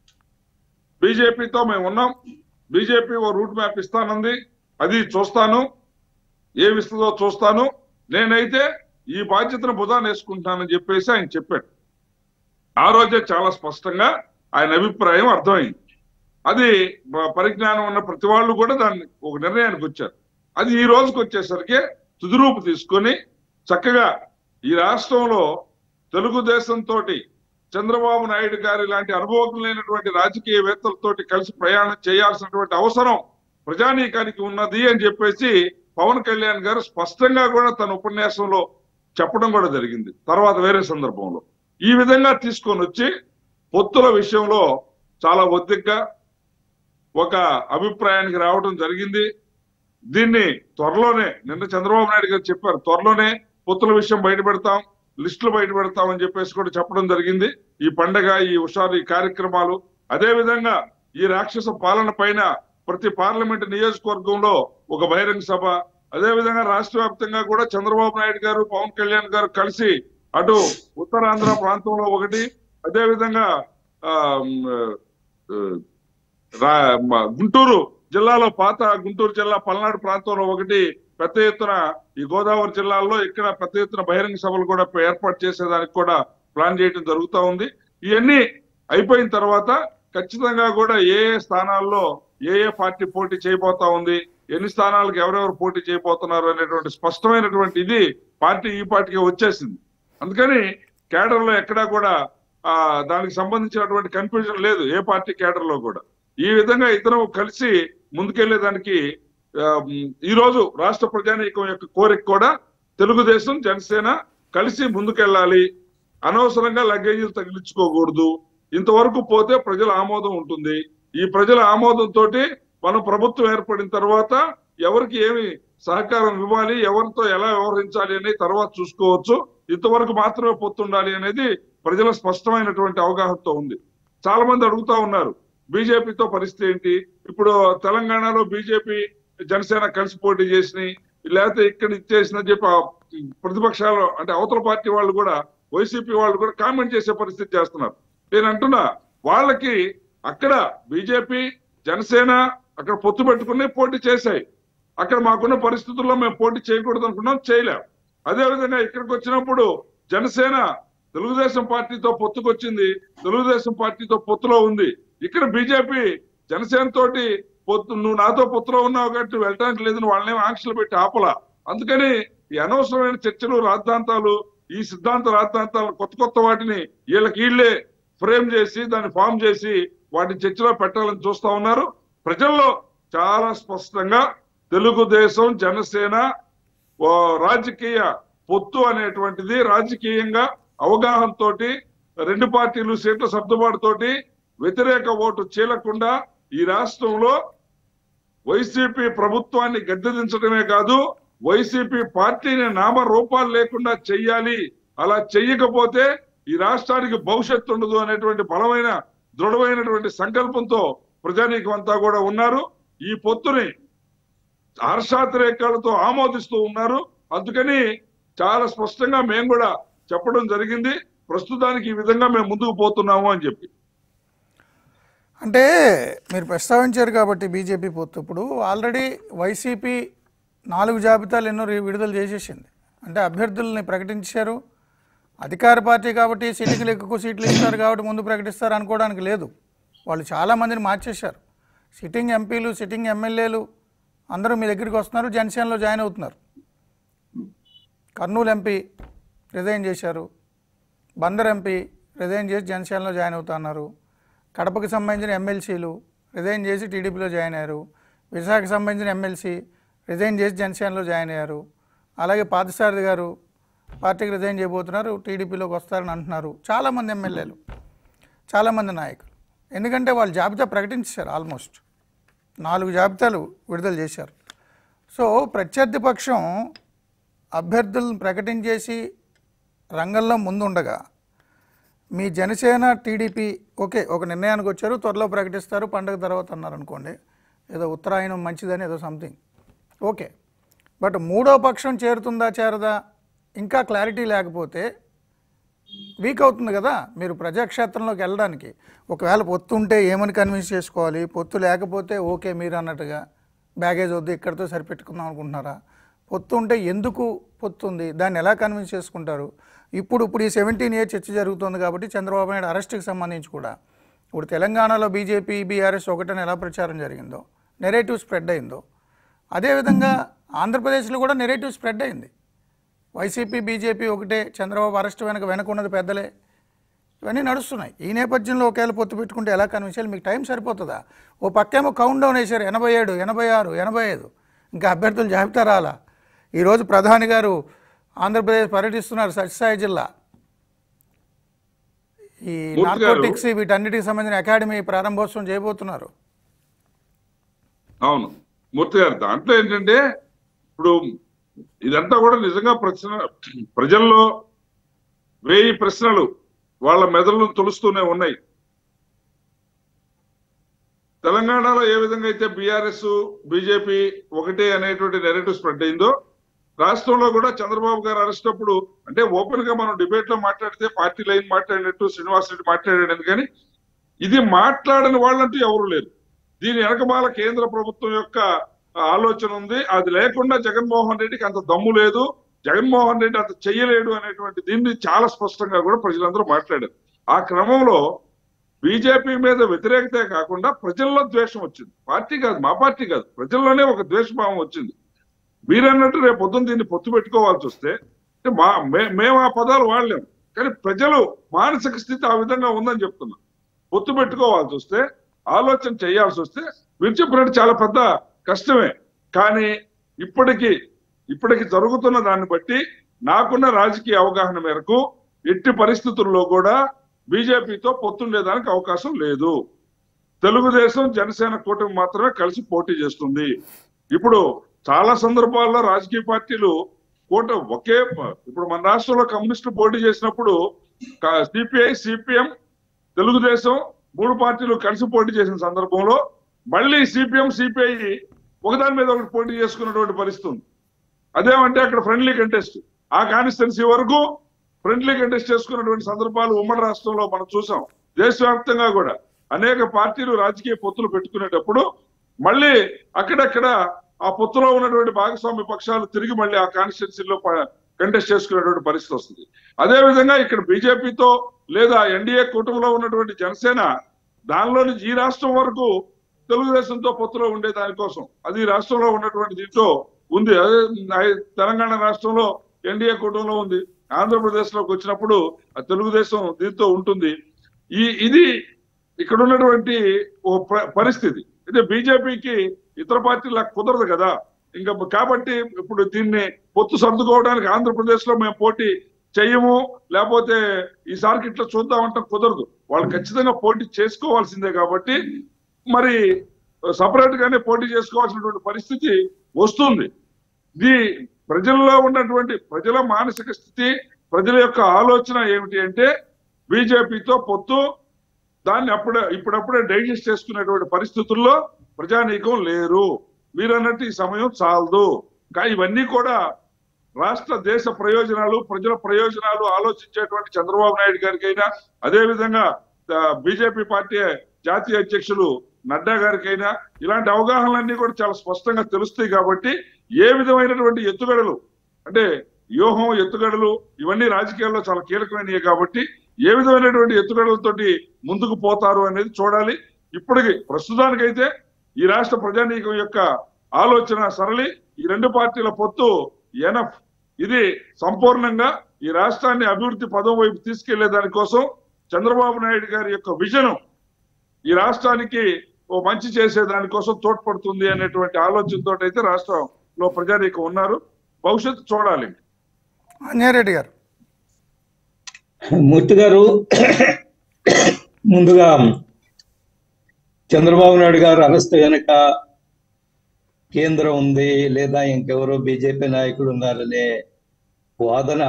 బీజేపీతో మేము ఉన్నాం బీజేపీ ఓ రూట్ మ్యాప్ ఇస్తానంది అది చూస్తాను ఏమి ఇస్తుందో చూస్తాను నేనైతే ఈ బాధ్యతను భుజాన్ని వేసుకుంటానని చెప్పేసి ఆయన చెప్పాడు ఆ రోజే చాలా స్పష్టంగా ఆయన అభిప్రాయం అర్థమైంది అది ప- పరిజ్ఞానం ఉన్న ప్రతి వాళ్ళు కూడా దాన్ని ఒక నిర్ణయానికి వచ్చారు అది ఈ రోజుకి వచ్చేసరికి తుదిరూపు తీసుకొని చక్కగా ఈ రాష్ట్రంలో తెలుగుదేశంతో చంద్రబాబు నాయుడు గారి లాంటి అనుభవం లేనటువంటి రాజకీయవేత్తలతోటి కలిసి ప్రయాణం చేయాల్సినటువంటి అవసరం ప్రజానీకానికి ఉన్నది అని చెప్పేసి పవన్ కళ్యాణ్ గారు స్పష్టంగా కూడా తన ఉపన్యాసంలో చెప్పడం కూడా జరిగింది తర్వాత వేరే సందర్భంలో ఈ విధంగా తీసుకొని వచ్చి పొత్తుల విషయంలో చాలా ఒత్తిగ్గా ఒక అభిప్రాయానికి రావడం జరిగింది దీన్ని త్వరలోనే నిన్న చంద్రబాబు నాయుడు గారు చెప్పారు త్వరలోనే పొత్తుల విషయం బయట పెడతాం లిస్టులు బయట పెడతాం అని చెప్పేసి కూడా చెప్పడం జరిగింది ఈ పండగ ఈ హుషారు ఈ కార్యక్రమాలు అదే విధంగా ఈ రాక్షస పాలన పైన ప్రతి పార్లమెంట్ నియోజకవర్గంలో ఒక బహిరంగ సభ అదే విధంగా రాష్ట్ర వ్యాప్తంగా కూడా చంద్రబాబు నాయుడు గారు పవన్ కళ్యాణ్ గారు కలిసి అటు ఉత్తరాంధ్ర ప్రాంతంలో ఒకటి అదే విధంగా ఆ, మ్, ఆ, రా- మ- గుంటూరు జిల్లాలో పాత గుంటూరు జిల్లా పల్నాడు ప్రాంతంలో ఒకటి పెద్ద ఎత్తున ఈ గోదావరి జిల్లాల్లో ఇక్కడ పెద్ద ఎత్తున బహిరంగ సభలు కూడా ఏర్పాటు చేసేదానికి కూడా ప్లాన్ చేయడం జరుగుతా ఉంది ఇవన్నీ అయిపోయిన తర్వాత ఖచ్చితంగా కూడా ఏ ఏ స్థానాల్లో ఏ ఏ పార్టీ పోటీ చేయబోతా ఉంది ఎన్ని స్థానాలకు ఎవరెవరు పోటీ చేయబోతున్నారు అనేటువంటి స్పష్టమైనటువంటి ఇది పార్టీ ఈ పార్టీకి వచ్చేసింది అందుకని కేడర్ లో ఎక్కడా కూడా ఆ దానికి సంబంధించినటువంటి కన్ఫ్యూజన్ లేదు ఏ పార్టీ కేడర్ లో కూడా ఈ విధంగా ఇద్దరం కలిసి ముందుకెళ్లేదానికి ఆ, మ్, ఈ రోజు రాష్ట్ర ప్రజానీకం యొక్క కోరిక కూడా తెలుగుదేశం జనసేన కలిసి ముందుకెళ్ళాలి అనవసరంగా లగేజీలు తగిలించుకోకూడదు ఇంతవరకు పోతే ప్రజల ఆమోదం ఉంటుంది ఈ ప్రజల ఆమోదంతో మనం ప్రభుత్వం ఏర్పడిన తర్వాత ఎవరికి ఏమి సహకారం ఇవ్వాలి ఎవరితో ఎలా వ్యవహరించాలి అనేది తర్వాత చూసుకోవచ్చు ఇంతవరకు మాత్రమే పొత్తుండాలి అనేది ప్రజల స్పష్టమైనటువంటి అవగాహనతో ఉంది చాలా మంది అడుగుతా ఉన్నారు బీజేపీతో పరిస్థితి ఏంటి ఇప్పుడు తెలంగాణలో బీజేపీ జనసేన కలిసి పోటీ చేసినాయి లేకపోతే ఇక్కడ ఇచ్చేసిందని చెప్పి ఆ ప్రతిపక్షాలు అంటే అవతల పార్టీ వాళ్ళు కూడా వైసీపీ వాళ్ళు కూడా కామెంట్ చేసే పరిస్థితి చేస్తున్నారు నేను అంటున్నా వాళ్ళకి అక్కడ బీజేపీ జనసేన అక్కడ పొత్తు పెట్టుకుని పోటీ చేశాయి అక్కడ మాకున్న పరిస్థితుల్లో మేము పోటీ చేయకూడదు అనుకున్నాం చేయలేం అదే విధంగా ఇక్కడికి వచ్చినప్పుడు జనసేన తెలుగుదేశం పార్టీతో పొత్తుకొచ్చింది తెలుగుదేశం పార్టీతో పొత్తులో ఉంది ఇక్కడ బీజేపీ జనసేన తోటి పొత్తు నువ్వు నాతో పొత్తులో ఉన్నావు కాబట్టి నువ్వు వెళ్ళడానికి లేదు నువ్వు వాళ్ళని ఆంక్షలు పెట్టి ఆపలా అందుకని ఈ అనవసరమైన చర్చలు రాద్ధాంతాలు ఈ సిద్ధాంత రాద్ధాంతాలు కొత్త కొత్త వాటిని వీళ్ళకి వీళ్ళే ఫ్రేమ్ చేసి దాన్ని ఫామ్ చేసి వాటిని చర్చలో పెట్టాలని చూస్తా ఉన్నారు ప్రజల్లో చాలా స్పష్టంగా తెలుగుదేశం జనసేన ఓ రాజకీయ పొత్తు అనేటువంటిది రాజకీయంగా అవగాహనతోటి రెండు పార్టీలు సీట్ల సర్దుబాటుతోటి వ్యతిరేక ఓటు చీలకుండా ఈ రాష్ట్రంలో వైసీపీ ప్రభుత్వాన్ని గద్దెదించడమే కాదు వైసీపీ పార్టీని నామరూపాలు లేకుండా చెయ్యాలి అలా చెయ్యకపోతే ఈ రాష్ట్రానికి భవిష్యత్తు ఉండదు అనేటువంటి బలమైన దృఢమైనటువంటి సంకల్పంతో ప్రజానీకం అంతా కూడా ఉన్నారు ఈ పొత్తుని హర్షాతిరేకాలతో ఆమోదిస్తూ ఉన్నారు అందుకని చాలా స్పష్టంగా మేము కూడా చెప్పడం జరిగింది ప్రస్తుతానికి ఈ విధంగా మేము ముందుకు పోతున్నాము అని చెప్పి అంటే మీరు ప్రస్తావించారు కాబట్టి బీజేపీ పొత్తు ఇప్పుడు ఆల్రెడీ వైసీపీ నాలుగు జాబితాలు ఎన్నో రి- విడుదల చేసేసింది అంటే అభ్యర్థుల్ని ప్రకటించారు అధికార పార్టీ కాబట్టి సీటుకి ఎక్కువ సీట్లు ఇస్తారు కాబట్టి ముందు ప్రకటిస్తారు అనుకోవడానికి లేదు వాళ్ళు చాలామందిని మార్చేశారు సిట్టింగ్ ఎంపీలు సిట్టింగ్ ఎమ్మెల్యేలు అందరూ మీ దగ్గరికి వస్తున్నారు జనసేనలో జాయిన్ అవుతున్నారు కర్నూలు ఎంపీ రిజైన్ చేశారు బందర్ ఎంపీ రిజైన్ చేసి జనసేనలో జాయిన్ అవుతున్నారు కడపకి సంబంధించిన ఎమ్మెల్సీలు రిజైన్ చేసి టీడీపీలో జాయిన్ అయ్యారు విశాఖకి సంబంధించిన ఎమ్మెల్సీ రిజైన్ చేసి జనసేనలో జాయిన్ అయ్యారు అలాగే పార్థసారథి గారు పార్టీకి రిజైన్ చేయబోతున్నారు టీడీపీలోకి వస్తారని అంటున్నారు చాలామంది ఎమ్మెల్యేలు చాలామంది నాయకులు ఎందుకంటే వాళ్ళు జాబితా ప్రకటించారు ఆల్మోస్ట్ నాలుగు జాబితాలు విడుదల చేశారు సో ప్రత్యర్థి పక్షం అభ్యర్థులను ప్రకటించేసి రంగంలో ముందుండగా మీ జనసేన టీడీపీ ఓకే ఒక నిర్ణయానికి వచ్చారు త్వరలో ప్రకటిస్తారు పండగ తర్వాత అన్నారు అనుకోండి ఏదో ఉత్తరాయణం మంచిదని ఏదో సంథింగ్ ఓకే బట్ మూడో పక్షం చేరుతుందా చేరదా ఇంకా క్లారిటీ లేకపోతే వీక్ అవుతుంది కదా మీరు ప్రజాక్షేత్రంలోకి వెళ్ళడానికి ఒకవేళ పొత్తు ఉంటే ఏమని కన్విన్స్ చేసుకోవాలి పొత్తు లేకపోతే ఓకే మీరు అన్నట్టుగా బ్యాగేజ్ వద్దు ఇక్కడితో సరిపెట్టుకుందాం అనుకుంటున్నారా పొత్తు ఉంటే ఎందుకు పొత్తు ఉంది దాన్ని ఎలా కన్విన్స్ చేసుకుంటారు ఇప్పుడు ఇప్పుడు ఈ సెవెంటీన్ ఇయర్ చర్చ జరుగుతుంది కాబట్టి చంద్రబాబు నాయుడు అరెస్ట్కి సంబంధించి కూడా ఇప్పుడు తెలంగాణలో బీజేపీ బీఆర్ఎస్ ఒకటని ఎలా ప్రచారం జరిగిందో నెరేటివ్ స్ప్రెడ్ అయిందో అదేవిధంగా ఆంధ్రప్రదేశ్లో కూడా నెరేటివ్ స్ప్రెడ్ అయింది వైసీపీ బీజేపీ ఒకటే చంద్రబాబు అరెస్ట్ వెనక వెనకున్నది పెద్దలే ఇవన్నీ నడుస్తున్నాయి ఈ నేపథ్యంలో ఒకవేళ పొత్తు పెట్టుకుంటే ఎలా కనిపించాలి మీకు టైం సరిపోతుందా ఓ పక్కేమో కౌంట్ డౌన్ వేశారు ఎనభై ఏడు ఎనభై ఆరు ఎనభై ఐదు ఇంకా అభ్యర్థులు జాబితా రాలా ఈరోజు ప్రధాని గారు ఆంధ్రప్రదేశ్ పర్యటిస్తున్నారు సత్యసాయి జిల్లా ఈ మూర్తి గారు. నార్కోటిక్స్ వీటన్నిటికి సంబంధించిన అకాడమీ ప్రారంభోత్సవం చేయబోతున్నారు అవును మూర్తి గారు దాంట్లో ఏంటంటే ఇప్పుడు ఇదంతా కూడా నిజంగా ప్రశ్న ప్రజల్లో వెయ్యి ప్రశ్నలు వాళ్ళ మెదడును తొలుస్తూనే ఉన్నాయి తెలంగాణలో ఏ విధంగా అయితే బీఆర్ఎస్ బీజేపీ ఒకటే అనేటువంటి నెరేటివ్ స్ప్రెడ్ అయిందో రాష్ట్రంలో కూడా చంద్రబాబు గారు అరెస్ట్ అప్పుడు అంటే ఓపెన్ గా మనం డిబేట్ లో మాట్లాడితే పార్టీ లైన్ మాట్లాడినట్టు శ్రీనివాస్ రెడ్డి మాట్లాడాడు కానీ ఇది మాట్లాడని వాళ్ళంటూ ఎవరు లేరు దీని వెనకమాల కేంద్ర ప్రభుత్వం యొక్క ఆలోచన ఉంది అది లేకుండా జగన్మోహన్ రెడ్డికి అంత దమ్ము లేదు జగన్మోహన్ రెడ్డి అంత చెయ్యలేడు అనేటువంటి దీన్ని చాలా స్పష్టంగా కూడా ప్రజలందరూ మాట్లాడారు ఆ క్రమంలో బీజేపీ మీద వ్యతిరేకతే కాకుండా ప్రజల్లో ద్వేషం వచ్చింది పార్టీ కాదు మా పార్టీ కాదు ప్రజల్లోనే ఒక ద్వేషభావం వచ్చింది మీరన్నట్టు రేపు పొద్దున్న దీన్ని పొత్తు పెట్టుకోవాల్సి వస్తే అంటే మా మే- మేము ఆ పదాలు వాడలేము కానీ ప్రజలు మానసిక స్థితి ఆ విధంగా ఉందని చెప్తున్నాం పొత్తు పెట్టుకోవాల్సి వస్తే ఆలోచన చేయాల్సి వస్తే మీరు చెప్పినట్టు చాలా పెద్ద కష్టమే కానీ ఇప్పటికి ఇప్పటికి జరుగుతున్న దాన్ని బట్టి నాకున్న రాజకీయ అవగాహన మేరకు ఎట్టి పరిస్థితుల్లో కూడా బీజేపీతో పొత్తుండేదానికి అవకాశం లేదు తెలుగుదేశం జనసేన కూటమి మాత్రమే కలిసి పోటీ చేస్తుంది ఇప్పుడు చాలా సందర్భాల్లో రాజకీయ పార్టీలు కూట ఒకే ప- ఇప్పుడు మన రాష్ట్రంలో కమ్యూనిస్టులు పోటీ చేసినప్పుడు సిపిఐ సిపిఎం తెలుగుదేశం మూడు పార్టీలు కలిసి పోటీ చేసిన సందర్భంలో మళ్ళీ సిపిఎం సిపిఐ ఒకదాని మీద ఒకటి పోటీ చేసుకున్నటువంటి పరిస్థితి ఉంది అదేమంటే అక్కడ ఫ్రెండ్లీ కంటెస్ట్ ఆ కాన్స్టిట్యున్సీ వరకు ఫ్రెండ్లీ కంటెస్ట్ చేసుకున్నటువంటి సందర్భాలు ఉమ్మడి రాష్ట్రంలో మనం చూసాం దేశవ్యాప్తంగా కూడా అనేక పార్టీలు రాజకీయ పొత్తులు పెట్టుకునేటప్పుడు మళ్ళీ అక్కడక్కడ ఆ పొత్తులో ఉన్నటువంటి భాగస్వామ్య పక్షాలు తిరిగి మళ్ళీ ఆ కాన్స్టిట్యున్సీలో కంటెస్ట్ చేసుకునేటువంటి పరిస్థితి వస్తుంది అదే విధంగా ఇక్కడ బీజేపీతో లేదా ఎన్డీఏ కూటమిలో ఉన్నటువంటి జనసేన దానిలో నుంచి ఈ రాష్ట్రం వరకు తెలుగుదేశంతో పొత్తులో ఉండే దానికోసం అది ఈ రాష్ట్రంలో ఉన్నటువంటి దీంట్లో ఉంది అదే ఐ- తెలంగాణ రాష్ట్రంలో ఎన్డీఏ కూటమిలో ఉంది ఆంధ్రప్రదేశ్ లోకి వచ్చినప్పుడు ఆ తెలుగుదేశం దీంతో ఉంటుంది ఈ ఇది ఇక్కడ ఉన్నటువంటి ఓ ప- పరిస్థితి అయితే బీజేపీకి ఇతర పార్టీల కుదరదు కదా ఇంకా కాబట్టి ఇప్పుడు దీన్ని పొత్తు సర్దుకోవడానికి ఆంధ్రప్రదేశ్ లో మేము పోటీ చెయ్యము లేకపోతే ఈసారికి ఇట్లా చూద్దామంటే కుదరదు వాళ్ళు ఖచ్చితంగా పోటీ చేసుకోవాల్సిందే కాబట్టి మరి సపరేట్ గానే పోటీ చేసుకోవాల్సినటువంటి పరిస్థితి వస్తుంది ఇది ప్రజల్లో ఉన్నటువంటి ప్రజల మానసిక స్థితి ప్రజల యొక్క ఆలోచన ఏమిటి అంటే బీజేపీతో పొత్తు దాన్ని అప్పుడే ఇప్పుడప్పుడే డైజెస్ట్ చేసుకునేటువంటి పరిస్థితుల్లో ప్రజానీకం లేరు మీరన్నట్టు ఈ సమయం చాలదు కానీ ఇవన్నీ కూడా రాష్ట్ర దేశ ప్రయోజనాలు ప్రజల ప్రయోజనాలు ఆలోచించేటువంటి చంద్రబాబు నాయుడు గారికైనా అదే విధంగా బీజేపీ పార్టీ జాతీయ అధ్యక్షులు నడ్డా గారికైనా ఇలాంటి అవగాహనలన్నీ కూడా చాలా స్పష్టంగా తెలుస్తాయి కాబట్టి ఏ విధమైనటువంటి ఎత్తుగడలు అంటే వ్యూహం ఎత్తుగడలు ఇవన్నీ రాజకీయాల్లో చాలా కీలకమైనవి కాబట్టి ఏ విధమైనటువంటి ఎత్తుగడలతోటి ముందుకు పోతారు అనేది చూడాలి ఇప్పటికి ప్రస్తుతానికైతే ఈ రాష్ట్ర ప్రజానీకం యొక్క ఆలోచన సరళి ఈ రెండు పార్టీల పొత్తు ఎనఫ్ ఇది సంపూర్ణంగా ఈ రాష్ట్రాన్ని అభివృద్ధి పదం వైపు తీసుకెళ్లే దానికోసం చంద్రబాబు నాయుడు గారి యొక్క విజన్ ఈ రాష్ట్రానికి ఓ మంచి చేసే దానికోసం తోడ్పడుతుంది అనేటువంటి ఆలోచనతో అయితే రాష్ట్రంలో ప్రజానీకం ఉన్నారు భవిష్యత్తు చూడాలి అంజారెడ్డి గారు మూర్తి గారు ముందుగా చంద్రబాబు నాయుడు గారు అరెస్ట్ వెనక కేంద్రం ఉంది లేదా ఇంకెవరో బీజేపీ నాయకుడు ఉన్నారనే వాదన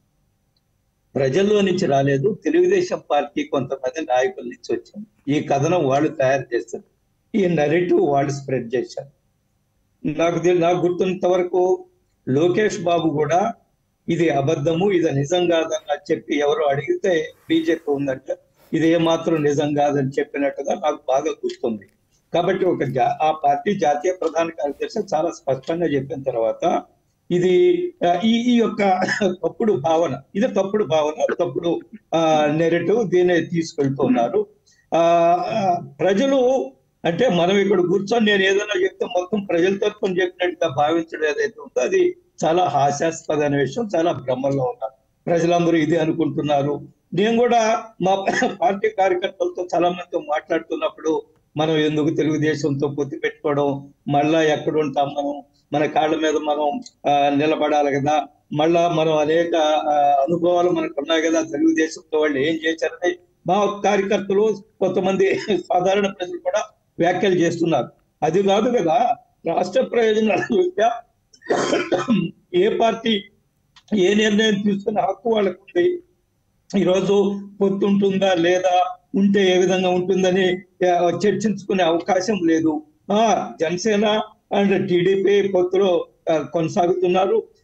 ప్రజల్లో నుంచి రాలేదు తెలుగుదేశం పార్టీ కొంతమంది నాయకుల నుంచి వచ్చింది ఈ కథనం వాళ్ళు తయారు చేస్తారు ఈ నరేటివ్ వాళ్ళు స్ప్రెడ్ చేశారు నాకు తెలి- నాకు గుర్తున్నంత వరకు లోకేష్ బాబు కూడా ఇది అబద్ధము ఇది నిజం కాదని చెప్పి ఎవరు అడిగితే బీజేపీ ఉందంటే ఇది ఏమాత్రం నిజం కాదని చెప్పినట్టుగా నాకు బాగా గుర్తుంది కాబట్టి ఒక జా- ఆ పార్టీ జాతీయ ప్రధాన కార్యదర్శి చాలా స్పష్టంగా చెప్పిన తర్వాత ఇది ఆ, ఈ ఈ యొక్క తప్పుడు భావన ఇది తప్పుడు భావన తప్పుడు నెరేటివ్ దీన్ని తీసుకెళ్తున్నారు ఆ ఆ, ప్రజలు అంటే మనం ఇక్కడ కూర్చొని నేను ఏదైనా చెప్తే మొత్తం ప్రజల తరఫున చెప్పినట్టుగా భావించడం ఏదైతే ఉందో అది చాలా హాస్యాస్పదమైన విషయం చాలా భ్రమల్లో ఉన్నారు ప్రజలందరూ ఇది అనుకుంటున్నారు నేను కూడా మా పార్టీ కార్యకర్తలతో చాలా మందితో మాట్లాడుతున్నప్పుడు మనం ఎందుకు తెలుగుదేశంతో పొత్తు పెట్టుకోవడం మళ్ళా ఎక్కడ ఉంటాం మనం మన కాళ్ళ మీద మనం ఆ, నిలబడాలి కదా మళ్ళా మనం అనేక ఆ, అనుభవాలు మనకు ఉన్నాయి కదా తెలుగుదేశంతో వాళ్ళు ఏం చేశారని మా కార్యకర్తలు కొంతమంది సాధారణ ప్రజలు కూడా వ్యాఖ్యలు చేస్తున్నారు అది కాదు కదా రాష్ట్ర ప్రయోజనాల దృష్ట్యా ఏ పార్టీ ఏ నిర్ణయం తీసుకునే హక్కు వాళ్ళకు ఉంది ఈరోజు పొత్తు ఉంటుందా లేదా ఉంటే ఏ విధంగా ఉంటుందని ఆ, చర్చించుకునే అవకాశం లేదు ఆ జనసేన అండ్ టీడీపీ పొత్తులో ఆ, కొనసాగుతున్నారు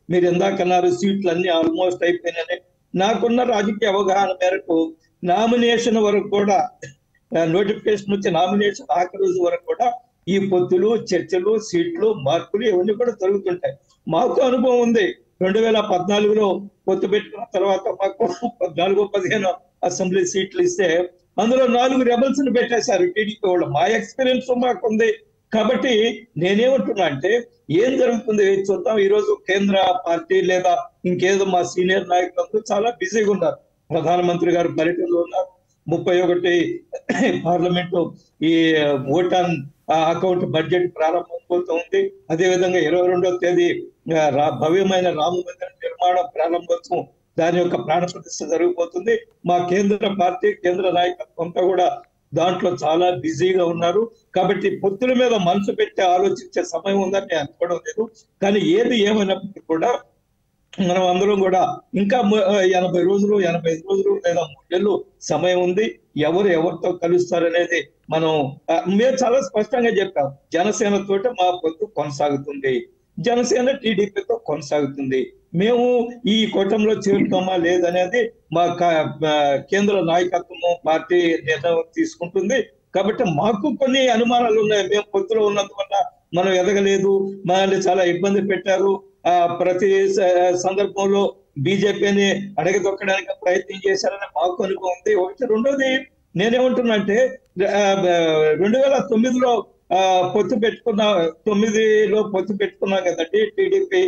మీరు ఎందాకన్నారు సీట్లు అన్ని ఆల్మోస్ట్ అయిపోయినాయి నాకున్న రాజకీయ అవగాహన మేరకు నామినేషన్ వరకు కూడా నోటిఫికేషన్ వచ్చి నామినేషన్ ఆఖరి రోజు వరకు కూడా ఈ పొత్తులు చర్చలు సీట్లు మార్పులు ఇవన్నీ కూడా జరుగుతుంటాయి మాకు అనుభవం ఉంది రెండు వేల పద్నాలుగులో పొత్తు పెట్టుకున్న తర్వాత మాకు పద్నాలుగు పదిహేను అసెంబ్లీ సీట్లు ఇస్తే అందులో నాలుగు రెబల్స్ ని పెట్టేశారు టీడీపీ వాళ్ళు మా ఎక్స్పీరియన్స్ మాకు ఉంది కాబట్టి నేనేమంటున్నా అంటే ఏం జరుగుతుంది చూద్దాం ఈ రోజు కేంద్ర పార్టీ లేదా ఇంకేదో మా సీనియర్ నాయకులందరూ చాలా బిజీగా ఉన్నారు ప్రధానమంత్రి గారు పర్యటనలో ఉన్నారు ముప్పై ఒకటి పార్లమెంటు ఈ ఓటాన్ అకౌంట్ బడ్జెట్ ప్రారంభమవుతుంది అదేవిధంగా ఇరవై రెండవ తేదీ ఆ, రా- భవ్యమైన రామ మందిర నిర్మాణం ప్రారంభోత్సవం దాని యొక్క ప్రాణ ప్రతిష్ఠ జరిగిపోతుంది మా కేంద్ర పార్టీ కేంద్ర నాయకత్వం అంతా కూడా దాంట్లో చాలా బిజీగా ఉన్నారు కాబట్టి పొత్తుల మీద మనసు పెట్టి ఆలోచించే సమయం ఉందని నేను అనుకోవడం లేదు కానీ ఏది ఏమైనప్పటికీ కూడా మనం అందరం కూడా ఇంకా ము- ఎనభై రోజులు ఎనభై ఐదు రోజులు లేదా మూడు నెలలు సమయం ఉంది ఎవరు ఎవరితో కలుస్తారనేది మనం ఆ, మేము చాలా స్పష్టంగా చెప్పాం జనసేన తోటి మా పొత్తు కొనసాగుతుంది జనసేన టీడీపీతో కొనసాగుతుంది మేము ఈ కూటమిలో చేరుతామా లేదనేది మా క- ఆ, కేంద్ర నాయకత్వము పార్టీ నిర్ణయం తీసుకుంటుంది కాబట్టి మాకు కొన్ని అనుమానాలు ఉన్నాయి మేము పొత్తులో ఉన్నందువల్ల మనం ఎదగలేదు మనల్ని చాలా ఇబ్బంది పెట్టారు ఆ ప్రతి స- సందర్భంలో బీజేపీని అడగదొక్కడానికి ప్రయత్నం చేశారని మాకు అనుభవం ఉంది ఒకటి రెండోది నేనేమంటున్నా అంటే ఆ, రెండు వేల తొమ్మిదిలో ఆ, పొత్తు పెట్టుకున్న తొమ్మిదిలో పొత్తు పెట్టుకున్నాం కదండి టీడీపీ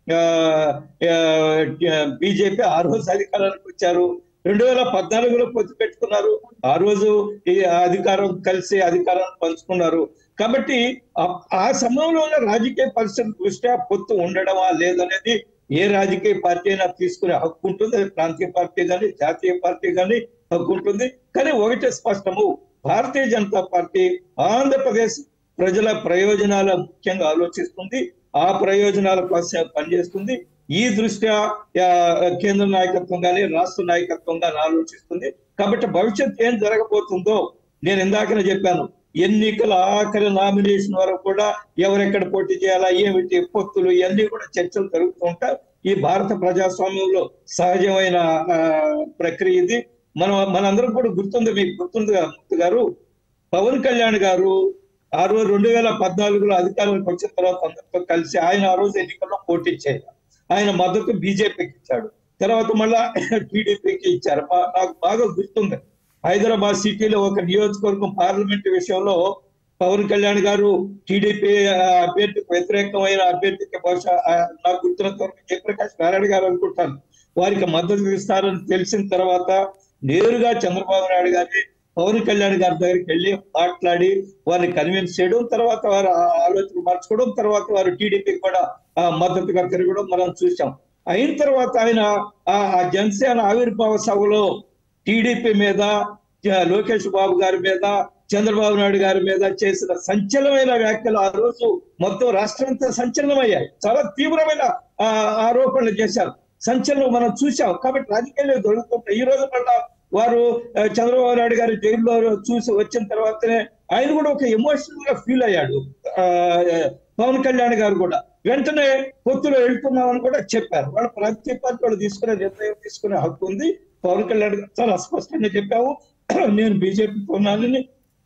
బీజేపీ ఆ రోజు అధికారానికి వచ్చారు రెండు వేల పద్నాలుగులో పొత్తు పెట్టుకున్నారు ఆ రోజు ఈ అధికారం కలిసి అధికారాన్ని పంచుకున్నారు కాబట్టి ఆ- ఆ సమయంలో ఉన్న రాజకీయ పరిస్థితుల దృష్ట్యా పొత్తు ఉండడమా లేదనేది ఏ రాజకీయ పార్టీ అయినా తీసుకునే హక్కు ఉంటుంది అది ప్రాంతీయ పార్టీ కానీ జాతీయ పార్టీ కానీ హక్కు ఉంటుంది కానీ ఒకటి స్పష్టము భారతీయ జనతా పార్టీ ఆంధ్రప్రదేశ్ ప్రజల ప్రయోజనాల ముఖ్యంగా ఆలోచిస్తుంది ఆ ప్రయోజనాల కోసం పనిచేస్తుంది ఈ దృష్ట్యా ఆ, కేంద్ర నాయకత్వం కానీ రాష్ట్ర నాయకత్వం కానీ ఆలోచిస్తుంది కాబట్టి భవిష్యత్ ఏం జరగబోతుందో నేను ఇందాకనే చెప్పాను ఎన్నికల ఆఖరి నామినేషన్ వరకు కూడా ఎవరెక్కడ పోటీ చేయాలా ఏమిటి పొత్తులు ఇవన్నీ కూడా చర్చలు జరుగుతూ ఉంటాయి ఈ భారత ప్రజాస్వామ్యంలో సహజమైన ఆ, ప్రక్రియ ఇది మనం మనందరం కూడా గుర్తుంది మీకు గుర్తుంది కదా ముత్తు గారు పవన్ కళ్యాణ్ గారు ఆ రోజు రెండు వేల పద్నాలుగులో అధికారంలోకి వచ్చిన తర్వాత అందరితో కలిసి ఆయన ఆ రోజు ఎన్నికల్లో పోటీ చేయాలి ఆయన మద్దతు బీజేపీకి ఇచ్చాడు తర్వాత మళ్ళా టీడీపీకి ఇచ్చారు బా- నాకు బాగా గుర్తుంది హైదరాబాద్ సిటీలో ఒక నియోజకవర్గం పార్లమెంట్ విషయంలో పవన్ కళ్యాణ్ గారు టీడీపీ అభ్యర్థికి వ్యతిరేకమైన అభ్యర్థికి బహుశా ఆ, నాకు గుర్తున్నంత వరకు జయప్రకాష్ నారాయణ గారు అనుకుంటాను వారికి మద్దతు ఇస్తారని తెలిసిన తర్వాత నేరుగా చంద్రబాబు నాయుడు గారిని పవన్ కళ్యాణ్ గారి దగ్గరికి వెళ్ళి మాట్లాడి వారిని కన్విన్స్ చేయడం తర్వాత వారు ఆ ఆలోచన మార్చుకోవడం తర్వాత వారు టీడీపీకి కూడా ఆ, మద్దతుగా తిరగడం మనం చూసాం అయిన తర్వాత ఆయన ఆ ఆ జనసేన ఆవిర్భావ సభలో టీడీపీ మీద జ- లోకేష్ బాబు గారి మీద చంద్రబాబు నాయుడు గారి మీద చేసిన సంచలనమైన వ్యాఖ్యలు ఆ రోజు మొత్తం రాష్ట్రం అంతా సంచలనమయ్యాయి చాలా తీవ్రమైన ఆ, ఆరోపణలు చేశారు సంచలనం మనం చూసాం కాబట్టి రాజకీయాలు దొరుకుతుంటాయి ఈ రోజు మళ్ళా వారు ఆ, చంద్రబాబు నాయుడు గారి జైల్లో చూసి వచ్చిన తర్వాతనే ఆయన కూడా ఒక ఎమోషనల్ గా ఫీల్ అయ్యాడు ఆ, పవన్ కళ్యాణ్ గారు కూడా వెంటనే పొత్తులో వెళ్తున్నామని కూడా చెప్పారు వాళ్ళ ప్రతి పార్టీ వాళ్ళు తీసుకునే నిర్ణయం తీసుకునే హక్కు ఉంది పవన్ కళ్యాణ్ గారు చాలా స్పష్టంగా చెప్పాము నేను బీజేపీ ఉన్నానని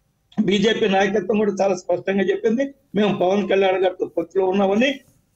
బీజేపీ నాయకత్వం కూడా చాలా స్పష్టంగా చెప్పింది మేము పవన్ కళ్యాణ్ గారితో పొత్తులో ఉన్నామని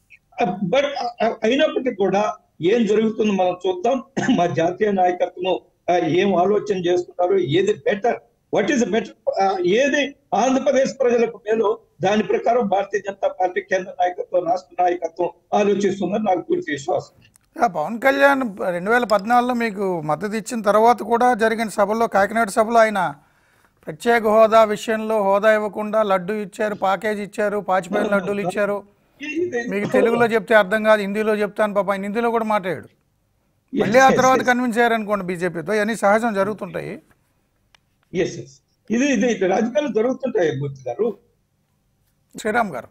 బట్ అయినప్పటికీ కూడా ఏం జరుగుతుందో మనం చూద్దాం మా జాతీయ నాయకత్వం ఆ, ఏం ఆలోచన చేస్తున్నారు ఏది బెటర్ వాట్ ఈస్ బెటర్ ఏది ఆంధ్రప్రదేశ్ ప్రజలకు మేలు దాని ప్రకారం భారతీయ జనతా పార్టీ కేంద్ర నాయకత్వం రాష్ట్ర నాయకత్వం ఆలోచిస్తుందని నాకు పూర్తి విశ్వాసం ఆ, పవన్ కళ్యాణ్ రెండు వేల పద్నాలుగులో మీకు మద్దతు ఇచ్చిన తర్వాత కూడా జరిగిన సభలో కాకినాడ సభలో ఆయన ప్రత్యేక హోదా విషయంలో హోదా ఇవ్వకుండా లడ్డు ఇచ్చారు ప్యాకేజ్ ఇచ్చారు పాచిపోయిన లడ్డూలు ఇచ్చారు మీకు తెలుగులో చెప్తే అర్థం కాదు హిందీలో చెప్తాను పాప ఆయన హిందీలో కూడా మాట్లాడాడు మళ్ళీ ఆ తర్వాత కన్విన్స్ అయ్యారనుకోండి బీజేపీతో ఇవన్నీ సహజం జరుగుతుంటాయి ఎస్ ఎస్ ఇది ఇది ఇది రాజకీయాలు జరుగుతుంటాయి మూర్తి గారు శ్రీరామ్ గారు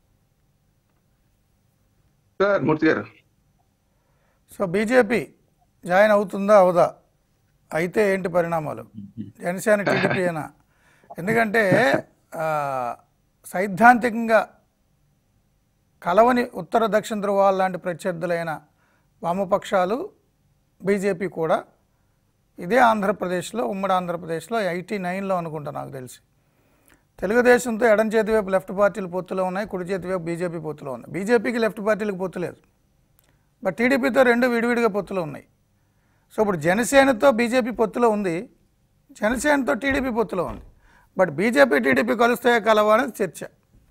సార్ మూర్తి గారు సో బీజేపీ జాయిన్ అవుతుందా అవుదా అయితే ఏంటి పరిణామాలు జనసేన టీడీపీ అయినా ఎందుకంటే ఆ, సైద్ధాంతికంగా కలవని ఉత్తర దక్షిణ ధృవాల లాంటి ప్రత్యర్థులైన వామపక్షాలు బీజేపీ కూడా ఇదే ఆంధ్రప్రదేశ్లో ఉమ్మడి ఆంధ్రప్రదేశ్లో ఎయిటీ నైన్లో అనుకుంటా నాకు తెలిసి తెలుగుదేశంతో ఎడం చేతి వైపు లెఫ్ట్ పార్టీలు పొత్తులో ఉన్నాయి కుడి చేతి వైపు బీజేపీ పొత్తులో ఉన్నాయి బీజేపీకి లెఫ్ట్ పార్టీలకు పొత్తు లేదు బట్ టీడీపీతో రెండు విడివిడిగా పొత్తులో ఉన్నాయి సో ఇప్పుడు జనసేనతో బీజేపీ పొత్తులో ఉంది జనసేనతో టీడీపీ పొత్తులో ఉంది బట్ బీజేపీ టీడీపీ కలుస్తాయా కలవా అనేది చర్చ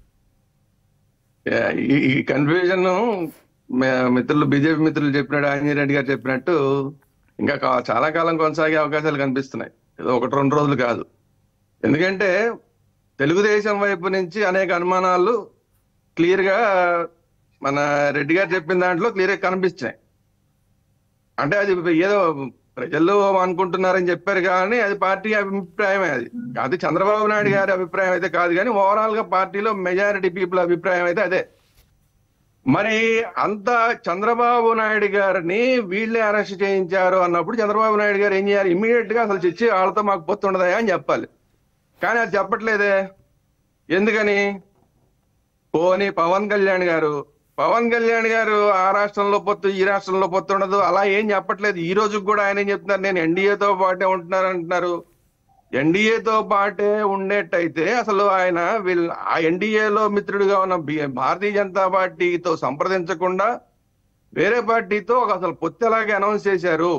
యా, ఈ ఈ కన్ఫ్యూజన్ మిత్రులు బీజేపీ మిత్రులు చెప్పినట్టు ఆంజనేయ రెడ్డి గారు చెప్పినట్టు ఇంకా కా- చాలా కాలం కొనసాగే అవకాశాలు కనిపిస్తున్నాయి ఏదో ఒకటి రెండు రోజులు కాదు ఎందుకంటే తెలుగుదేశం వైపు నుంచి అనేక అనుమానాలు క్లియర్ గా మన రెడ్డి గారు చెప్పిన దాంట్లో క్లియర్ గా కనిపించాయి అంటే అది ఏదో ప్రజలు అనుకుంటున్నారని చెప్పారు కానీ అది పార్టీ అభిప్రాయమే అది అది చంద్రబాబు నాయుడు గారి అభిప్రాయం అయితే కాదు కానీ ఓవరాల్ గా పార్టీలో మెజారిటీ పీపుల్ అభిప్రాయం అయితే అదే మరి అంత చంద్రబాబు నాయుడు గారిని వీళ్ళే అరెస్ట్ చేయించారు అన్నప్పుడు చంద్రబాబు నాయుడు గారు ఏం చేయాలి ఇమీడియట్ గా అసలు చర్చి వాళ్ళతో మాకు పొత్తుండదా అని చెప్పాలి కానీ అది చెప్పట్లేదే ఎందుకని పోనీ పవన్ కళ్యాణ్ గారు పవన్ కళ్యాణ్ గారు ఆ రాష్ట్రంలో పొత్తు ఈ రాష్ట్రంలో పొత్తు ఉండదు అలా ఏం చెప్పట్లేదు ఈ రోజు కూడా ఆయన ఏం చెప్తున్నారు నేను ఎన్డీఏతో పాటే ఉంటున్నారు అంటున్నారు ఎన్డీఏతో పాటే ఉండేట్టయితే అసలు ఆయన వీళ్ళ ఆ ఎన్డీఏలో మిత్రుడిగా ఉన్న బి- భారతీయ జనతా పార్టీతో సంప్రదించకుండా వేరే పార్టీతో ఒక అసలు పొత్తు ఎలాగే అనౌన్స్ చేశారు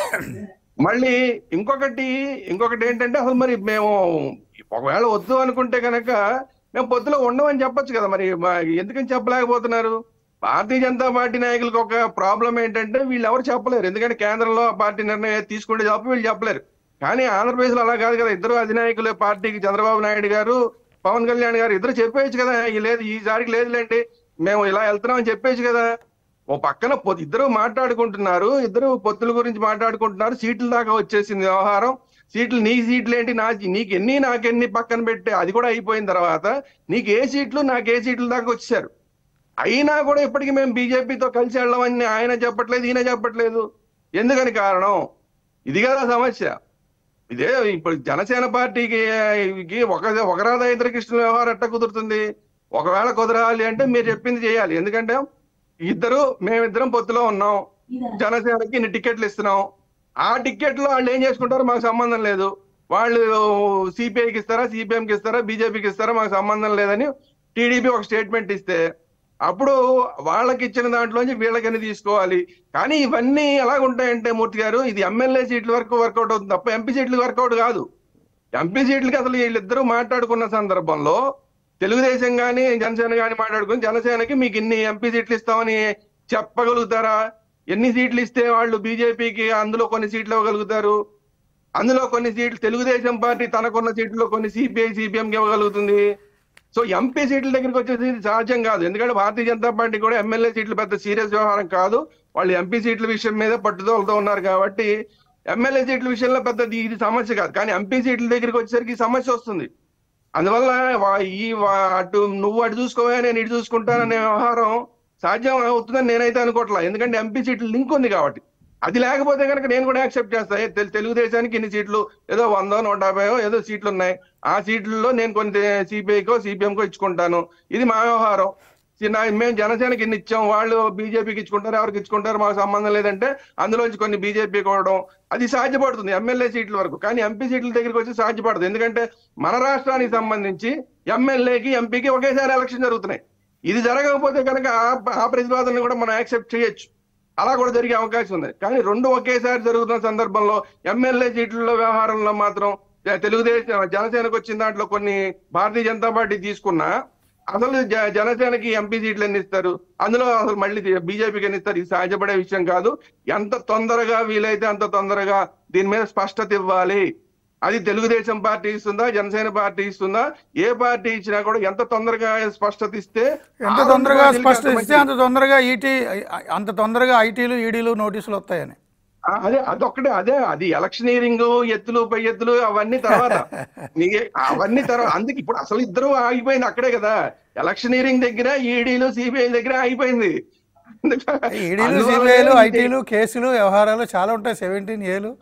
మళ్ళీ ఇంకొకటి ఇంకొకటి ఏంటంటే అసలు మరి మేము ఒకవేళ వద్దు అనుకుంటే కనుక మేము పొత్తులో ఉండమని చెప్పొచ్చు కదా మరి మా- ఎందుకని చెప్పలేకపోతున్నారు భారతీయ జనతా పార్టీ నాయకులకు ఒక ప్రాబ్లం ఏంటంటే వీళ్ళు ఎవరు చెప్పలేరు ఎందుకంటే కేంద్రంలో ఆ పార్టీ నిర్ణయం తీసుకుంటే తప్ప వీళ్ళు చెప్పలేరు కానీ ఆంధ్రప్రదేశ్ లో అలా కాదు కదా ఇద్దరు అధినాయకులు పార్టీకి చంద్రబాబు నాయుడు గారు పవన్ కళ్యాణ్ గారు ఇద్దరు చెప్పేయచ్చు కదా ఈ లేదు ఈసారికి లేదులేండి మేము ఇలా వెళ్తున్నామని చెప్పేయచ్చు కదా ఓ పక్కన పొ- ఇద్దరు మాట్లాడుకుంటున్నారు ఇద్దరు పొత్తుల గురించి మాట్లాడుకుంటున్నారు సీట్ల దాకా వచ్చేసింది వ్యవహారం సీట్లు నీ సీట్లు ఏంటి నా నీకు ఎన్ని నాకెన్ని పక్కన పెట్టి అది కూడా అయిపోయిన తర్వాత నీకు ఏ సీట్లు నాకు ఏ సీట్ల దాకా వచ్చారు అయినా కూడా ఇప్పటికీ మేము బీజేపీతో కలిసి వెళ్ళమని ఆయన చెప్పట్లేదు ఈయన చెప్పట్లేదు ఎందుకని కారణం ఇది కదా సమస్య ఇదే ఇప్పుడు జనసేన పార్టీకి కి ఒక ఒక రాధా ఇద్దరు కృష్ణ వ్యవహారం ఎట్ట కుదురుతుంది ఒకవేళ కుదరాలి అంటే మీరు చెప్పింది చేయాలి ఎందుకంటే ఇద్దరు మేమిద్దరం పొత్తులో ఉన్నాం జనసేనకి ఇన్ని టికెట్లు ఇస్తున్నాం ఆ టికెట్లు వాళ్ళు ఏం చేసుకుంటారో మాకు సంబంధం లేదు వాళ్ళు సిపిఐకి ఇస్తారా సిపిఎంకి ఇస్తారా బీజేపీకి ఇస్తారా మాకు సంబంధం లేదని టీడీపీ ఒక స్టేట్మెంట్ ఇస్తే అప్పుడు వాళ్ళకి ఇచ్చిన దాంట్లోంచి వీళ్ళకని తీసుకోవాలి కానీ ఇవన్నీ ఎలాగుంటాయంటే మూర్తి గారు ఇది ఎమ్మెల్యే సీట్ల వరకు వర్కౌట్ అవుతుంది తప్ప ఎంపీ సీట్లు వర్కౌట్ కాదు ఎంపీ సీట్లకి అసలు వీళ్ళిద్దరూ మాట్లాడుకున్న సందర్భంలో తెలుగుదేశం కానీ జనసేన కానీ మాట్లాడుకుని జనసేనకి మీకు ఇన్ని ఎంపీ సీట్లు ఇస్తామని చెప్పగలుగుతారా ఎన్ని సీట్లు ఇస్తే వాళ్ళు బీజేపీకి అందులో కొన్ని సీట్లు ఇవ్వగలుగుతారు అందులో కొన్ని సీట్లు తెలుగుదేశం పార్టీ తనకున్న సీట్లలో కొన్ని సిపిఐ సిపిఎంకి ఇవ్వగలుగుతుంది సో ఎంపీ సీట్ల దగ్గరికి వచ్చేసి ఇది సాధ్యం కాదు ఎందుకంటే భారతీయ జనతా పార్టీ కూడా ఎమ్మెల్యే సీట్లు పెద్ద సీరియస్ వ్యవహారం కాదు వాళ్ళు ఎంపీ సీట్ల విషయం మీద పట్టుదలతో ఉన్నారు కాబట్టి ఎమ్మెల్యే సీట్ల విషయంలో పెద్ద ఇది సమస్య కాదు కానీ ఎంపీ సీట్ల దగ్గరికి వచ్చేసరికి ఈ సమస్య వస్తుంది అందువల్ల వా- ఈ వా- అటు నువ్వు అటు చూసుకోవా నేను ఇటు చూసుకుంటాననే వ్యవహారం సాధ్యం అవుతుందని నేనైతే అనుకోవట్లా ఎందుకంటే ఎంపీ సీట్లు లింక్ ఉంది కాబట్టి అది లేకపోతే కనుక నేను కూడా యాక్సెప్ట్ చేస్తా ఏ తెలు- తెలుగుదేశానికి ఇన్ని సీట్లు ఏదో వందో నూట యాభైయో ఏదో సీట్లు ఉన్నాయి ఆ సీట్లలో నేను కొన్ని సిపిఐకో సిపిఎంకో ఇచ్చుకుంటాను ఇది మా వ్యవహారం సి- నా- మేము జనసేనకి ఇన్ని ఇచ్చాం వాళ్ళు బీజేపీకి ఇచ్చుకుంటారు ఎవరికి ఇచ్చుకుంటారు మాకు సంబంధం లేదంటే అందులోంచి కొన్ని బీజేపీ ఇవ్వడం అది సాధ్యపడుతుంది ఎమ్మెల్యే సీట్ల వరకు కానీ ఎంపీ సీట్ల దగ్గరికి వచ్చి సాధ్యపడదు ఎందుకంటే మన రాష్ట్రానికి సంబంధించి ఎమ్మెల్యేకి ఎంపీకి ఒకేసారి ఎలక్షన్ జరుగుతున్నాయి ఇది జరగకపోతే కనుక ఆ- ఆ ప్రతిపాదనను కూడా మనం యాక్సెప్ట్ చేయొచ్చు అలా కూడా జరిగే అవకాశం ఉంది కానీ రెండు ఒకేసారి జరుగుతున్న సందర్భంలో ఎమ్మెల్యే సీట్లలో వ్యవహారంలో మాత్రం జ- తెలుగుదేశం జనసేనకు వచ్చిన దాంట్లో కొన్ని భారతీయ జనతా పార్టీ తీసుకున్నా అసలు జ- జనసేనకి ఎంపీ సీట్లు ఎన్ని ఇస్తారు అందులో అసలు మళ్ళీ బీజేపీకి ఎన్ని ఇస్తారు ఇది సాధ్యపడే విషయం కాదు ఎంత తొందరగా వీలైతే అంత తొందరగా దీని మీద స్పష్టత ఇవ్వాలి అది తెలుగుదేశం పార్టీ ఇస్తుందా జనసేన పార్టీ ఇస్తుందా ఏ పార్టీ ఇచ్చినా కూడా ఎంత తొందరగా స్పష్టత ఇస్తే ఎంత ఆ తొందరగా రోజు స్పష్టత ప్రజలకి ఇస్తే అంత తొందరగా ఈటీ అంత తొందరగా ఐటీలు ఈడీలు నోటీసులు వస్తాయని ఆ, అదే అదొక్కటే అదే అది ఎలక్షనీరింగ్ ఎత్తులు పై ఎత్తులు అవన్నీ తర్వాత నీకే అవన్నీ తర్వాత అందుకే ఇప్పుడు అసలు ఇద్దరు ఆగిపోయింది అక్కడే కదా ఎలక్షనీరింగ్ దగ్గర ఈడీలు సిబిఐ దగ్గర ఆగిపోయింది ఈడీలు అందువల్లే సిబిఐలు ఇది- ఐటీలు కేసులు వ్యవహారాలు చాలా ఉంటాయి సెవెంటీన్ ఏలు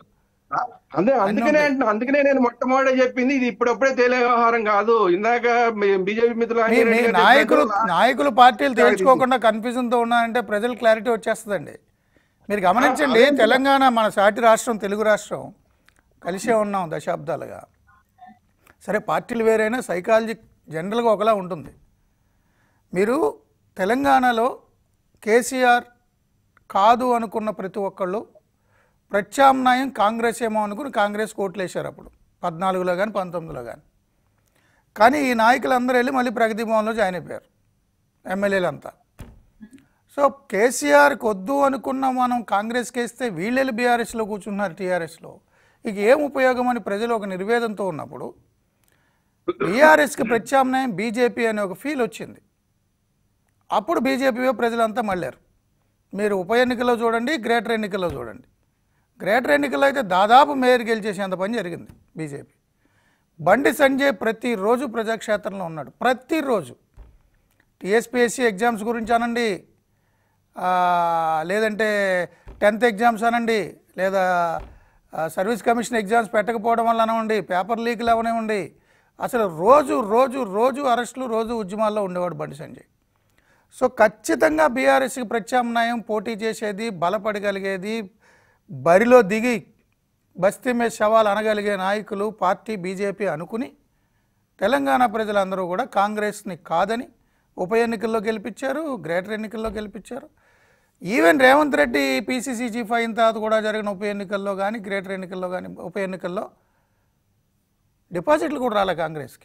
అదే అందుకనే ఉన్నాయి. అంటున్నా అందుకనే నేను మొట్టమొదటి చెప్పింది ఇది ఇప్పుడప్పుడే తేలే వ్యవహారం కాదు ఇందాక బీజేపీ మిత్రులు మీ ఆంజనేయ మీ రెడ్డి గారు నాయకులు చెప్పినట్టు నాయకులు పార్టీలు జాగ్రత్త తేల్చుకోకుండా కన్ఫ్యూజన్తో ఉన్నారంటే ప్రజలు క్లారిటీ వచ్చేస్తుందండి మీరు గమనించండి అదే తెలంగాణ మన సాటి రాష్ట్రం తెలుగు రాష్ట్రం కలిసే ఉన్నాం దశాబ్దాలుగా సరే పార్టీలు వేరైనా సైకాలజీ జనరల్గా ఒకలా ఉంటుంది మీరు తెలంగాణలో కేసీఆర్ కాదు అనుకున్న ప్రతి ఒక్కళ్ళు ప్రత్యామ్నాయం కాంగ్రెస్ ఏమో అనుకుని కాంగ్రెస్ కోట్లు వేశారు అప్పుడు పద్నాలుగులో కానీ పంతొమ్మిదిలో కానీ కానీ ఈ నాయకులందరూ వెళ్ళి మళ్ళీ ప్రగతి భవన్లో జాయిన్ అయిపోయారు ఎమ్మెల్యేలంతా సో కేసీఆర్కి వద్దు అనుకున్న మనం కాంగ్రెస్కి వేస్తే వీళ్ళెళ్ళి బీఆర్ఎస్లో కూర్చున్నారు టీఆర్ఎస్లో ఇక ఏం ఉపయోగం అని ప్రజలు ఒక నిర్వేదంతో ఉన్నప్పుడు బీఆర్ఎస్కి ప్రత్యామ్నాయం బీజేపీ అనే ఒక ఫీల్ వచ్చింది అప్పుడు బీజేపీ ప్రజలంతా మళ్ళారు మీరు ఉప ఎన్నికల్లో చూడండి గ్రేటర్ ఎన్నికల్లో చూడండి గ్రేటర్ ఎన్నికల్లో అయితే దాదాపు మేయర్ గెలిచేసేంత పని జరిగింది బీజేపీ బండి సంజయ్ ప్రతిరోజు ప్రజాక్షేత్రంలో ఉన్నాడు ప్రతిరోజు టీఎస్పీఎస్సీ ఎగ్జామ్స్ గురించి అనండి ఆ, లేదంటే టెన్త్ ఎగ్జామ్స్ అనండి లేదా ఆ, సర్వీస్ కమిషన్ ఎగ్జామ్స్ పెట్టకపోవడం వల్ల అనండి పేపర్ లీక్లు అవనివ్వండి అసలు రోజు రోజు రోజు అరెస్టులు రోజు ఉద్యమాల్లో ఉండేవాడు బండి సంజయ్ సో ఖచ్చితంగా బీఆర్ఎస్కి ప్రత్యామ్నాయం పోటీ చేసేది బలపడగలిగేది బరిలో దిగి బస్తీ మీద శవాలు అనగలిగే నాయకులు పార్టీ బీజేపీ అనుకుని తెలంగాణ ప్రజలందరూ కూడా కాంగ్రెస్ని కాదని ఉప ఎన్నికల్లో గెలిపించారు గ్రేటర్ ఎన్నికల్లో గెలిపించారు even Revanth Reddy PCC chief అయిన తర్వాత కూడా జరిగిన ఉప ఎన్నికల్లో కానీ గ్రేటర్ ఎన్నికల్లో కానీ ఉప ఎన్నికల్లో డిపాజిట్లు కూడా రాలే కాంగ్రెస్కి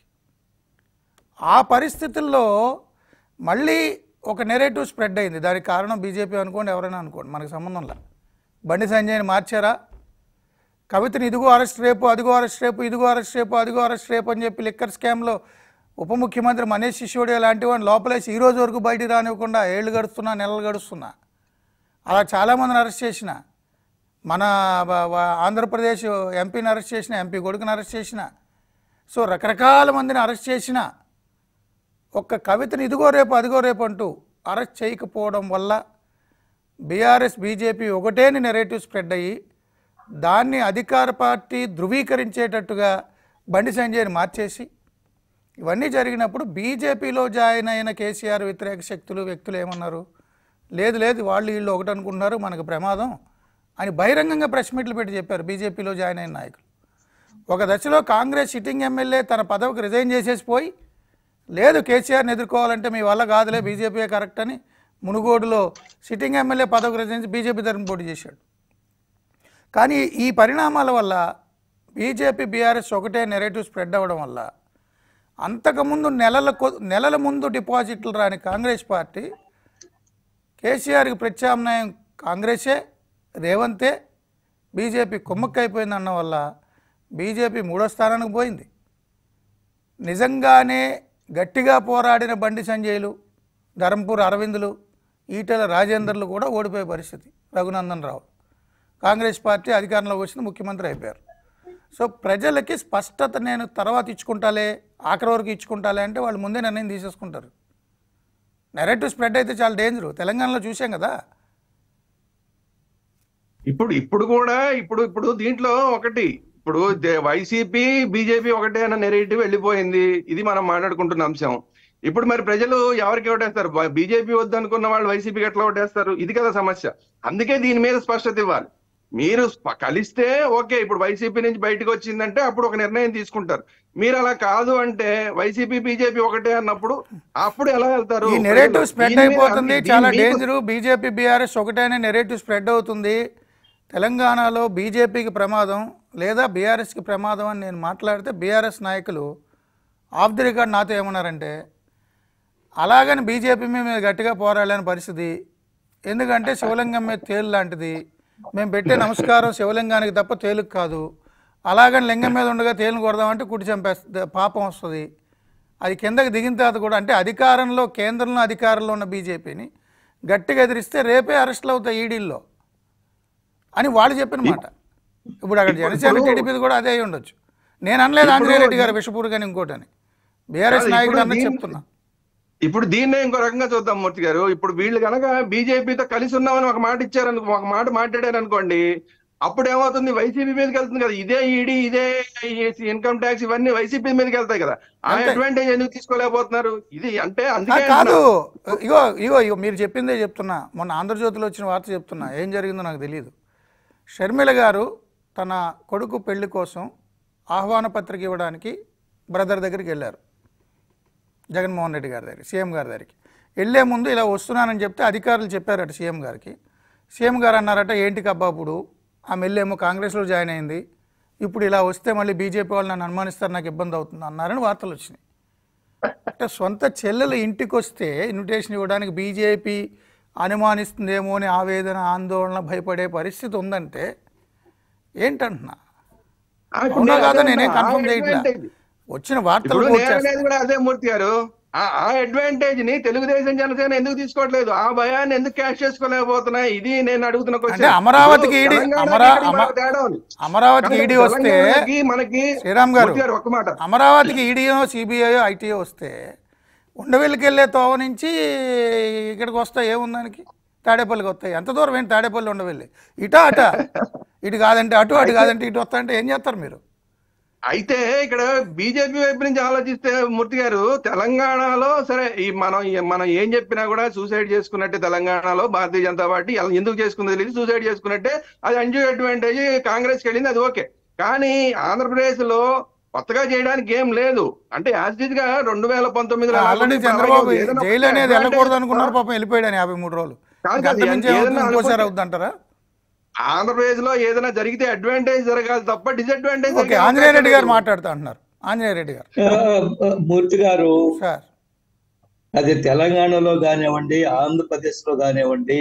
ఆ పరిస్థితుల్లో మళ్ళీ ఒక నెరేటివ్ స్ప్రెడ్ అయింది దానికి కారణం బీజేపీ అనుకోండి ఎవరైనా అనుకోండి మనకు సంబంధంలా బండి సంజయ్ని మార్చారా కవితని ఇదిగో అరెస్ట్ రేపు అదిగో అరెస్ట్ రేపు ఇదిగో అరెస్ట్ రేపు అదిగో అరెస్ట్ రేపు అని చెప్పి లిక్కర్ స్కామ్లో ఉప ముఖ్యమంత్రి మనీష్ సిసోడియా లాంటి వాడిని లోపలేసి ఈ రోజు వరకు బయటికి రానివ్వకుండా ఏళ్ళు గడుస్తున్నా నెలలు గడుస్తున్నా అలా చాలామందిని అరెస్ట్ చేసిన మన వ- వ- ఆంధ్రప్రదేశ్ ఎంపీని అరెస్ట్ చేసిన ఎంపీ కొడుకుని అరెస్ట్ చేసిన సో రకరకాల మందిని అరెస్ట్ చేసిన ఒక్క కవితని ఇదిగో రేపు అదిగో రేపు అంటూ అరెస్ట్ చేయకపోవడం వల్ల బీఆర్ఎస్ బీజేపీ ఒకటేని నెరేటివ్ స్ప్రెడ్ అయ్యి దాన్ని అధికార పార్టీ ధృవీకరించేటట్టుగా బండి సంజయ్ని మార్చేసి ఇవన్నీ జరిగినప్పుడు బీజేపీలో జాయిన్ అయిన కేసీఆర్ వ్యతిరేక శక్తులు వ్యక్తులు ఏమన్నారు లేదు లేదు వాళ్ళు వీళ్ళు ఒకటి అనుకుంటున్నారు మనకు ప్రమాదం అని బహిరంగంగా ప్రెస్ మీట్లు పెట్టి చెప్పారు బీజేపీలో జాయిన్ అయిన నాయకులు ఒక దశలో కాంగ్రెస్ సిట్టింగ్ ఎమ్మెల్యే తన పదవికి రిజైన్ చేసేసి పోయి లేదు కేసీఆర్ని ఎదుర్కోవాలంటే మీ వల్ల కాదులే బీజేపీ కరెక్ట్ అని మునుగోడులో సిట్టింగ్ ఎమ్మెల్యే పదవికి రిజైన్ చేసి బీజేపీ తరఫున పోటీ చేశాడు కానీ ఈ పరిణామాల వల్ల బీజేపీ బీఆర్ఎస్ ఒకటే నెరేటివ్ స్ప్రెడ్ అవ్వడం వల్ల అంతకుముందు నెలల కొ- నెలల ముందు డిపాజిట్లు రాని కాంగ్రెస్ పార్టీ కేసీఆర్కి ప్రత్యామ్నాయం కాంగ్రెసే రేవంతే బీజేపీ కుమ్మక్కైపోయిందన్న వల్ల బీజేపీ మూడో స్థానానికి పోయింది నిజంగానే గట్టిగా పోరాడిన బండి సంజయ్లు ధరంపూర్ అరవిందులు ఈటెల రాజేందర్లు కూడా ఓడిపోయే పరిస్థితి రఘునందన్ రావు కాంగ్రెస్ పార్టీ అధికారంలోకి వచ్చింది ముఖ్యమంత్రి అయిపోయారు సో ప్రజలకి స్పష్టత నేను తర్వాత ఇచ్చుకుంటాలే ఆఖరి వరకు ఇచ్చుకుంటాలే అంటే వాళ్ళు ముందే నిర్ణయం తీసేసుకుంటారు నెరేటివ్ స్ప్రెడ్ అయితే చాలా డేంజరు తెలంగాణలో చూసాం కదా ఇప్పుడు ఇప్పుడు కూడా ఇప్పుడు ఇప్పుడు దీంట్లో ఒకటి ఇప్పుడు దే- వైసీపీ బీజేపీ ఒకటే అన్న నెరేటివ్ వెళ్ళిపోయింది ఇది మనం మాట్లాడుకుంటున్న అంశం ఇప్పుడు మరి ప్రజలు ఎవరికి ఓటేస్తారు బ- బీజేపీ వద్దు అనుకున్న వాళ్ళు వైసీపీకి ఎట్లా ఓటేస్తారు ఇది కదా సమస్య అందుకే దీని మీద స్పష్టత ఇవ్వాలి మీరు స్ప- కలిస్తే ఓకే ఇప్పుడు వైసీపీ నుంచి బయటకు వచ్చిందంటే అప్పుడు ఒక నిర్ణయం తీసుకుంటారు మీరు అలా కాదు అంటే వైసీపీ బీజేపీ ఒకటే అన్నప్పుడు అప్పుడు ఎలా వెళ్తారు ఈ నెరేటివ్ ప్రజలు? స్ప్రెడ్ దీని మీద- అయిపోతుంది దీని చాలా మీకు- డేంజరు బీజేపీ బీఆర్ఎస్ ఒకటేనే నెరేటివ్ స్ప్రెడ్ అవుతుంది తెలంగాణలో బీజేపీకి ప్రమాదం లేదా బీఆర్ఎస్కి ప్రమాదం అని నేను మాట్లాడితే బీఆర్ఎస్ నాయకులు ఆఫ్ ది రికార్డ్ నాతో ఏమన్నారంటే అలాగని బీజేపీ మీద గట్టిగా పోరాడలేని పరిస్థితి ఎందుకంటే శివలింగం మీద తేలు లాంటిది మేము పెట్టే నమస్కారం శివలింగానికి తప్ప తేలుకు కాదు అలాగని లింగం మీద ఉండగా తేలును కొడదామంటే కుట్టి చంపేస్తుంది పాపం వస్తుంది అది కిందకి దిగిన తర్వాత కూడా అంటే అధికారంలో కేంద్రంలో అధికారంలో ఉన్న బీజేపీని గట్టిగా ఎదిరిస్తే రేపే అరెస్టులు అవుతాయి ఈడీల్లో అని వాళ్ళు చెప్పిన మాట ఇప్పుడు అక్కడ జనసేన ఇప్పుడు- టీడీపీది కూడా అదే అయి ఉండొచ్చు నేను అనలేదు ఆంజనేయ రెడ్డి గారు విషపూర్ కానీ ఇంకోటని బీఆర్ఎస్ కాదు, నాయకుడు ఇప్పుడు అన్నది దీన్ని- చెప్తున్నా ఇప్పుడు దీన్నే ఇంకో రకంగా చూద్దాం మూర్తి గారు ఇప్పుడు వీళ్ళు కనుక బీజేపీతో కలిసి ఉన్నామని ఒక మాట ఇచ్చారనుకో ఒక మాట మాట్లాడారు అనుకోండి అప్పుడు ఏమవుతుంది వైసీపీ మీదకి వెళ్తుంది కదా ఇదే ఈడీ ఇదే ఇన్కమ్ ట్యాక్స్ ఇవన్నీ వైసీపీ మీదకి వెళ్తాయి కదా ఆ అంతే. అడ్వాంటేజ్ ఎందుకు తీసుకోలేకపోతున్నారు ఇది అంటే ఆ, అందుకే కాదు అంటున్నా. ఇగో ఇగో ఇగో మీరు చెప్పిందే చెప్తున్నా మొన్న ఆంధ్రజ్యోతిలో వచ్చిన వార్త చెప్తున్నా ఏం జరిగిందో నాకు తెలియదు షర్మిల గారు తన కొడుకు పెళ్లి కోసం ఆహ్వాన పత్రిక ఇవ్వడానికి బ్రదర్ దగ్గరికి వెళ్ళారు జగన్మోహన్ రెడ్డి గారి దగ్గరికి సీఎం గారి దగ్గరికి వెళ్ళే ముందు ఇలా వస్తున్నానని చెప్తే అధికారులు చెప్పారట సీఎం గారికి సీఎం గారు అన్నారట ఏంటి కబ్బా ఇప్పుడు ఆమె వెళ్ళేమో కాంగ్రెస్లో జాయిన్ అయింది ఇప్పుడు ఇలా వస్తే మళ్ళీ బీజేపీ వాళ్ళు నన్ను అనుమానిస్తారు నాకు ఇబ్బంది అవుతుంది అన్నారని వార్తలు వచ్చినాయి అంటే సొంత చెల్లెలు ఇంటికి వస్తే ఇన్విటేషన్ ఇవ్వడానికి బీజేపీ అనుమానిస్తుందేమో అని ఆవేదన ఆందోళన భయపడే పరిస్థితి ఉందంటే ఏంటంటున్నా ఆ, ఇప్పుడు అవునా నేను కాదా అదే నేనేం అంటున్నా. కన్ఫర్మ్ ఆ చేయట్లా advantage. వచ్చిన వార్తలు ఇప్పుడు quote నేను చేస్తా. అనేది కూడా అదే మూర్తి గారు ఆ ఆ అడ్వాంటేజ్ ని తెలుగుదేశం జనసేన ఎందుకు తీసుకోవట్లేదు ఆ భయాన్ని ఎందుకు క్యాష్ చేసుకోలేకపోతున్నాయి ఇది నేను అడుగుతున్న question. అంటే అమరావతికి ఇప్పుడు ఈడీ- తెలంగాణకి అమరా- ఇక్కడికి అమ- బాగా తేడా ఉంది. అమరావతికి కానీ ఈడీ వస్తే తెలంగాణకి మనకి శ్రీరామ్ గారు మూర్తి గారు ఒక్క మాట అమరావతికి ఈడీఓ సిబిఐ ఐటీఓ వస్తే ఉండవెల్లికి వెళ్ళే తోవ నుంచి ఇక్కడికి వస్తాయి ఏముందానికి తాడేపల్లికి వస్తాయి ఎంత దూరం ఏంటి తాడేపల్లి ఉండవెల్లి ఇటా అట ఇటు కాదంటే అటు అటు కాదంటే ఇటు వస్తా అంటే ఏం చేస్తారు మీరు అయితే ఇక్కడ బీజేపీ వైపు నుంచి ఆలోచిస్తే మూర్తి గారు తెలంగాణలో సరే ఈ మనం మనం ఏం చెప్పినా కూడా సూసైడ్ చేసుకున్నట్టే తెలంగాణలో భారతీయ జనతా పార్టీ ఎలా- ఎందుకు చేసుకుంది తెలియదు సూసైడ్ చేసుకున్నట్టే అది అంజు అడ్వాంటేజ్ కాంగ్రెస్కి వెళ్ళింది అది ఓకే కానీ ఆంధ్రప్రదేశ్ లో కొత్తగా చేయడానికి ఏం లేదు అంటే యాజ్ గా రెండు వేల పంతొమ్మిదిలో ఆల్రెడీ చంద్రబాబు జైలు అనేది వెళ్ళకూడదు అనుకున్నారు పాపం వెళ్ళిపోయాడు యాభై మూడు రోజులు కాదు, ఇంకా అంతకుమించి ఏదైనా ఏమవుతుంది? ఇంకోసారి అనుకుంటే- అవుద్ది అంటారా ఆంధ్రప్రదేశ్ లో ఏదైనా జరిగితే అడ్వాంటేజ్ జరగాలి తప్ప డిసడ్వాంటేజ్ ఓకే ఆంజనేయ రెడ్డి గారు మాట్లాడుతా అంటున్నారు ఆంజనేయ రెడ్డి గారు ఆ, ఆ, మూర్తి గారు సార్ అది తెలంగాణలో కానివ్వండి ఆంధ్రప్రదేశ్ లో కానివ్వండి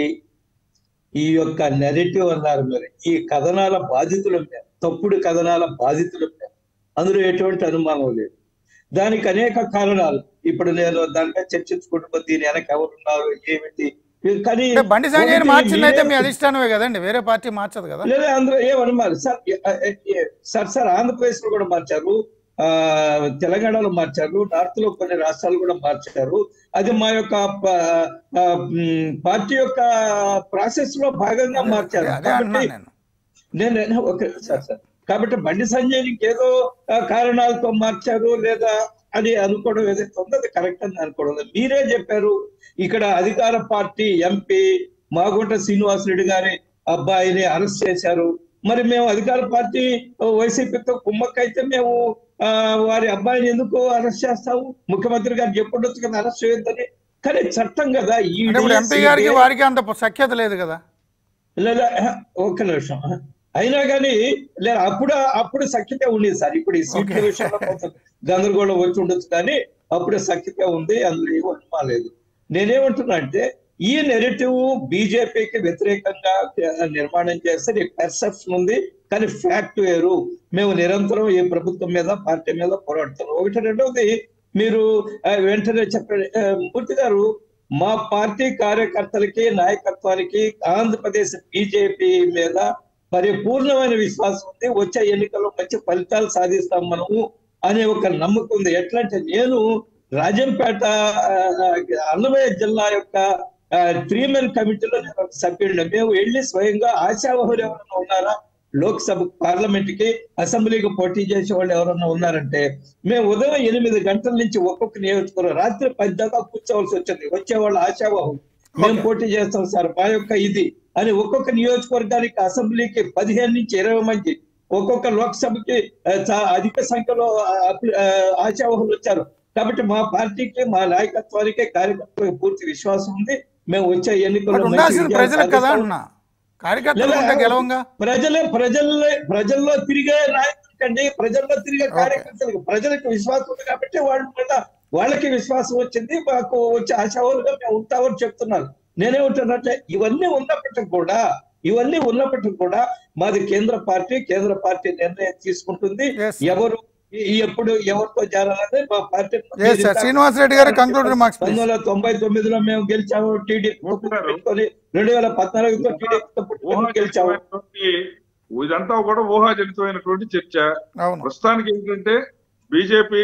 ఈ యొక్క నెరేటివ్ అన్నారు మరి ఈ కథనాల బాధితుల మీద తప్పుడు కథనాల బాధితుల మీద అందులో ఎటువంటి అనుమానం లేదు దానికి అనేక కారణాలు ఇప్పుడు నేను దానిపై చర్చించుకుంటూ దీని వెనక ఎవరున్నారు ఏమిటి కానీ అంటే బండి సంజయ్ ఒకటి మార్చింది అయితే మీ మీరే- అధిష్టానమే కదండి వేరే పార్టీ మార్చదు కదా లేదా అందులో ఏమనుమానం సార్ ఏ- ఏ- ఏ- సార్ సార్ ఆంధ్రప్రదేశ్ లో కూడా మార్చారు ఆ తెలంగాణలో మార్చారు నార్త్ లో కొన్ని రాష్ట్రాలు కూడా మార్చారు అది మా యొక్క ప- ఆ, మ్, పార్టీ యొక్క ప్రాసెస్ లో భాగంగా మార్చారు అదే అంటున్నాను కాబట్టి నేను నేను ఓకే సార్ సార్ కాబట్టి బండి సంజయ్ ఏదో ఆ, కారణాలతో మార్చారు లేదా అని అనుకోవడం ఏదైతే ఉందో అది కరెక్ట్ అని అనుకోవడం లేదు. మీరే చెప్పారు ఇక్కడ అధికార పార్టీ ఎంపీ మాగుంట శ్రీనివాస్ రెడ్డి గారి అబ్బాయిని అరెస్ట్ చేశారు మరి మేము అధికార పార్టీ వైసీపీతో కుమ్మక్కైతే మేము ఆ, వారి అబ్బాయిని ఎందుకు అరెస్ట్ చేస్తాము ముఖ్యమంత్రి గారు చెప్పుండొచ్చు కదా అరెస్ట్ చేయొద్దని కానీ చట్టం కదా ఈ అంటే ఇప్పుడు ఎంపీ గారికి వారికి అంత సఖ్యత లేదు కదా లేదా ఒక్క నిమిషం అయినా కానీ లేదా అప్పుడు అప్పుడు సఖ్యత ఉండేది సార్ ఇప్పుడు ఈ సీట్ల Okay. విషయంలో కొంత గందరగోళం వచ్చి ఉండొచ్చు కానీ అప్పుడు సఖ్యత ఉంది అందులో ఏమి అనుమానం లేదు నేనేమంటున్నా అంటే ఈ నెరేటివ్ బీజేపీకి వ్యతిరేకంగా నిర్మాణం చేస్తే పెర్సెప్షన్ ఉంది కానీ ఫ్యాక్ట్ వేరు మేము నిరంతరం ఈ ప్రభుత్వం మీద పార్టీ మీద పోరాడుతున్నాం ఒకటి రెండవది మీరు ఆ, వెంటనే చెప్పండి ఆ, మూర్తి గారు మా పార్టీ కార్యకర్తలకి నాయకత్వానికి ఆంధ్రప్రదేశ్ బీజేపీ మీద పరిపూర్ణమైన విశ్వాసం ఉంది వచ్చే ఎన్నికల్లో మంచి ఫలితాలు సాధిస్తాం మనము అనే ఒక నమ్మకం ఉంది ఎట్లా అంటే నేను రాజంపేట ఆ, ఆ, అన్నమయ్య జిల్లా యొక్క త్రీ మెన్ కమిటీలో నేను ఒక సభ్యుడిని మేము వెళ్ళి స్వయంగా ఆశావహులు ఎవరైనా ఉన్నారా లోక్సభ పార్లమెంట్ కి అసెంబ్లీకి పోటీ చేసే వాళ్ళు ఎవరన్నా ఉన్నారంటే మేము ఉదయం ఎనిమిది గంటల నుంచి ఒక్కొక్క నియోజకవర్గం రాత్రి పది దాకా కూర్చోవలసి వచ్చింది వచ్చేవాళ్ళు ఆశావాహం మేము పోటీ చేస్తాం సార్ మా యొక్క ఇది అని ఒక్కొక్క నియోజకవర్గానికి అసెంబ్లీకి పదిహేను నుంచి ఇరవై మంది ఒక్కొక్క లోక్సభకి ఆ, చా- అధిక సంఖ్యలో ఆ, అప్లి- ఆ, ఆశావాహులు వచ్చారు కాబట్టి మా పార్టీకి మా నాయకత్వానికి కార్యకర్తలకు పూర్తి విశ్వాసం ఉంది మేము వచ్చే ఎన్నికల్లో బట్ మంచి ఉండాల్సింది విజయాలు ప్రజలకు కదా సాధిస్తాం. అన్న కార్యకర్తలు లేదా- ఉంటే గెలవంగా ప్రజలే ప్రజల్లో ప్రజల్లో తిరిగే నాయకులకండి ప్రజల్లో తిరిగే కార్యకర్తలకు ప్రజలకు విశ్వాసం ఉంది కాబట్టి వాళ్ళ మీద వాళ్ళకి విశ్వాసం వచ్చింది మాకు వచ్చే ఆశావులుగా మేము ఉంటామని చెప్తున్నారు నేనేమంటున్నట్టే ఇవన్నీ ఉన్నప్పటికీ కూడా ఇవన్నీ ఉన్నప్పటికీ కూడా మాది కేంద్ర పార్టీ కేంద్ర పార్టీ నిర్ణయం తీసుకుంటుంది Yes. ఎవరు ఈ- ఎప్పుడు ఎవరితో చేరాలనేది మా party yes sir Srinivas Reddy గారు కంక్లూడ్ రిమార్క్స్ పంతొమ్మిది వందల తొంభై తొమ్మిదిలో మేము గెలిచాము టీడీపీ ఓటున్నారు. పెట్టుకొని రెండు వేల పద్నాలుగుతో టీడీపీ గెలిచాము ఊహాజనితమైనటువంటి ఇదంతా కూడా ఊహాజనితమైనటువంటి చర్చ అవును ప్రస్తుతానికి ఏంటంటే బీజేపీ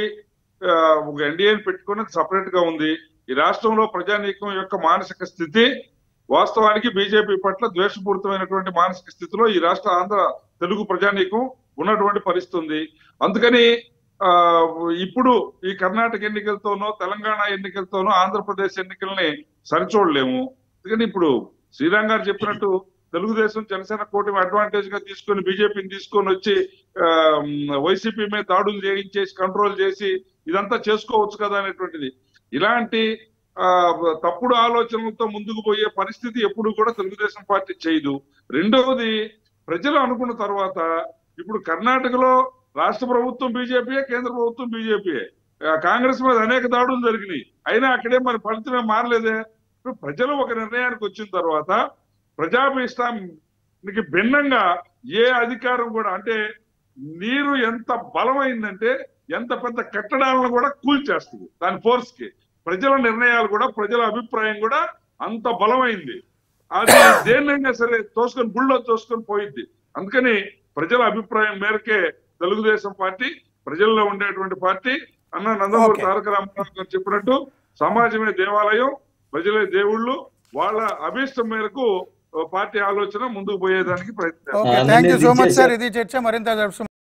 ఒక ఎన్డీఏని పెట్టుకుని సపరేట్ గా ఉంది ఈ రాష్ట్రంలో ప్రజానీకం యొక్క మానసిక స్థితి వాస్తవానికి బీజేపీ పట్ల ద్వేషపూరితమైనటువంటి మానసిక స్థితిలో ఈ రాష్ట్ర ఆంధ్ర తెలుగు ప్రజానీకం ఉన్నటువంటి పరిస్థితి ఉంది అందుకని ఆ ఇప్పుడు ఈ కర్ణాటక ఎన్నికలతోనో తెలంగాణ ఎన్నికలతోనో ఆంధ్రప్రదేశ్ ఎన్నికల్ని సరిచూడలేము అందుకని ఇప్పుడు శ్రీరామ్ గారు చెప్పినట్టు తెలుగుదేశం జనసేన కూటమి అడ్వాంటేజ్ గా తీసుకొని బీజేపీని తీసుకొని వచ్చి ఆ, వైసీపీ మీద దాడులు చేయించేసి కంట్రోల్ చేసి ఇదంతా చేసుకోవచ్చు కదా అనేటువంటిది ఇలాంటి ఆ, తప్పుడు ఆలోచనలతో ముందుకు పోయే పరిస్థితి ఎప్పుడు కూడా తెలుగుదేశం పార్టీ చేయదు రెండవది ప్రజలు అనుకున్న తర్వాత ఇప్పుడు కర్ణాటకలో రాష్ట్ర ప్రభుత్వం బీజేపీయే కేంద్ర ప్రభుత్వం బీజేపీయే ఆ, కాంగ్రెస్ మీద అనేక దాడులు జరిగినాయి అయినా అక్కడే మరి ఫలితమే మారలేదే ఇప్పుడు ప్రజలు ఒక నిర్ణయానికి వచ్చిన తర్వాత ప్రజాభిష్టానికి భిన్నంగా ఏ అధికారం కూడా అంటే నీరు ఎంత బలమైందంటే ఎంత పెద్ద కట్టడాలను కూడా కూల్చేస్తుంది దాని ఫోర్స్ కి ప్రజల నిర్ణయాలు కూడా ప్రజల అభిప్రాయం కూడా అంత బలమైంది అది దేన్నైనా సరే తోసుకొని గుళ్ళో తోసుకొని పోయింది అందుకని ప్రజల అభిప్రాయం మేరకే తెలుగుదేశం పార్టీ ప్రజల్లో ఉండేటువంటి పార్టీ అన్న నందమూరి Okay. తారక రామారావు గారు చెప్పినట్టు సమాజమే దేవాలయం ప్రజలే దేవుళ్ళు వాళ్ళ అభీష్టం మేరకు ఆ, పార్టీ ఆలోచన ముందుకు పోయేదానికి ప్రయత్నం ఓకే ఆ, థ్యాంక్ యూ నన్ను సో మచ్ ఇది సార్ ఇది చర్చ మరింత జరుపు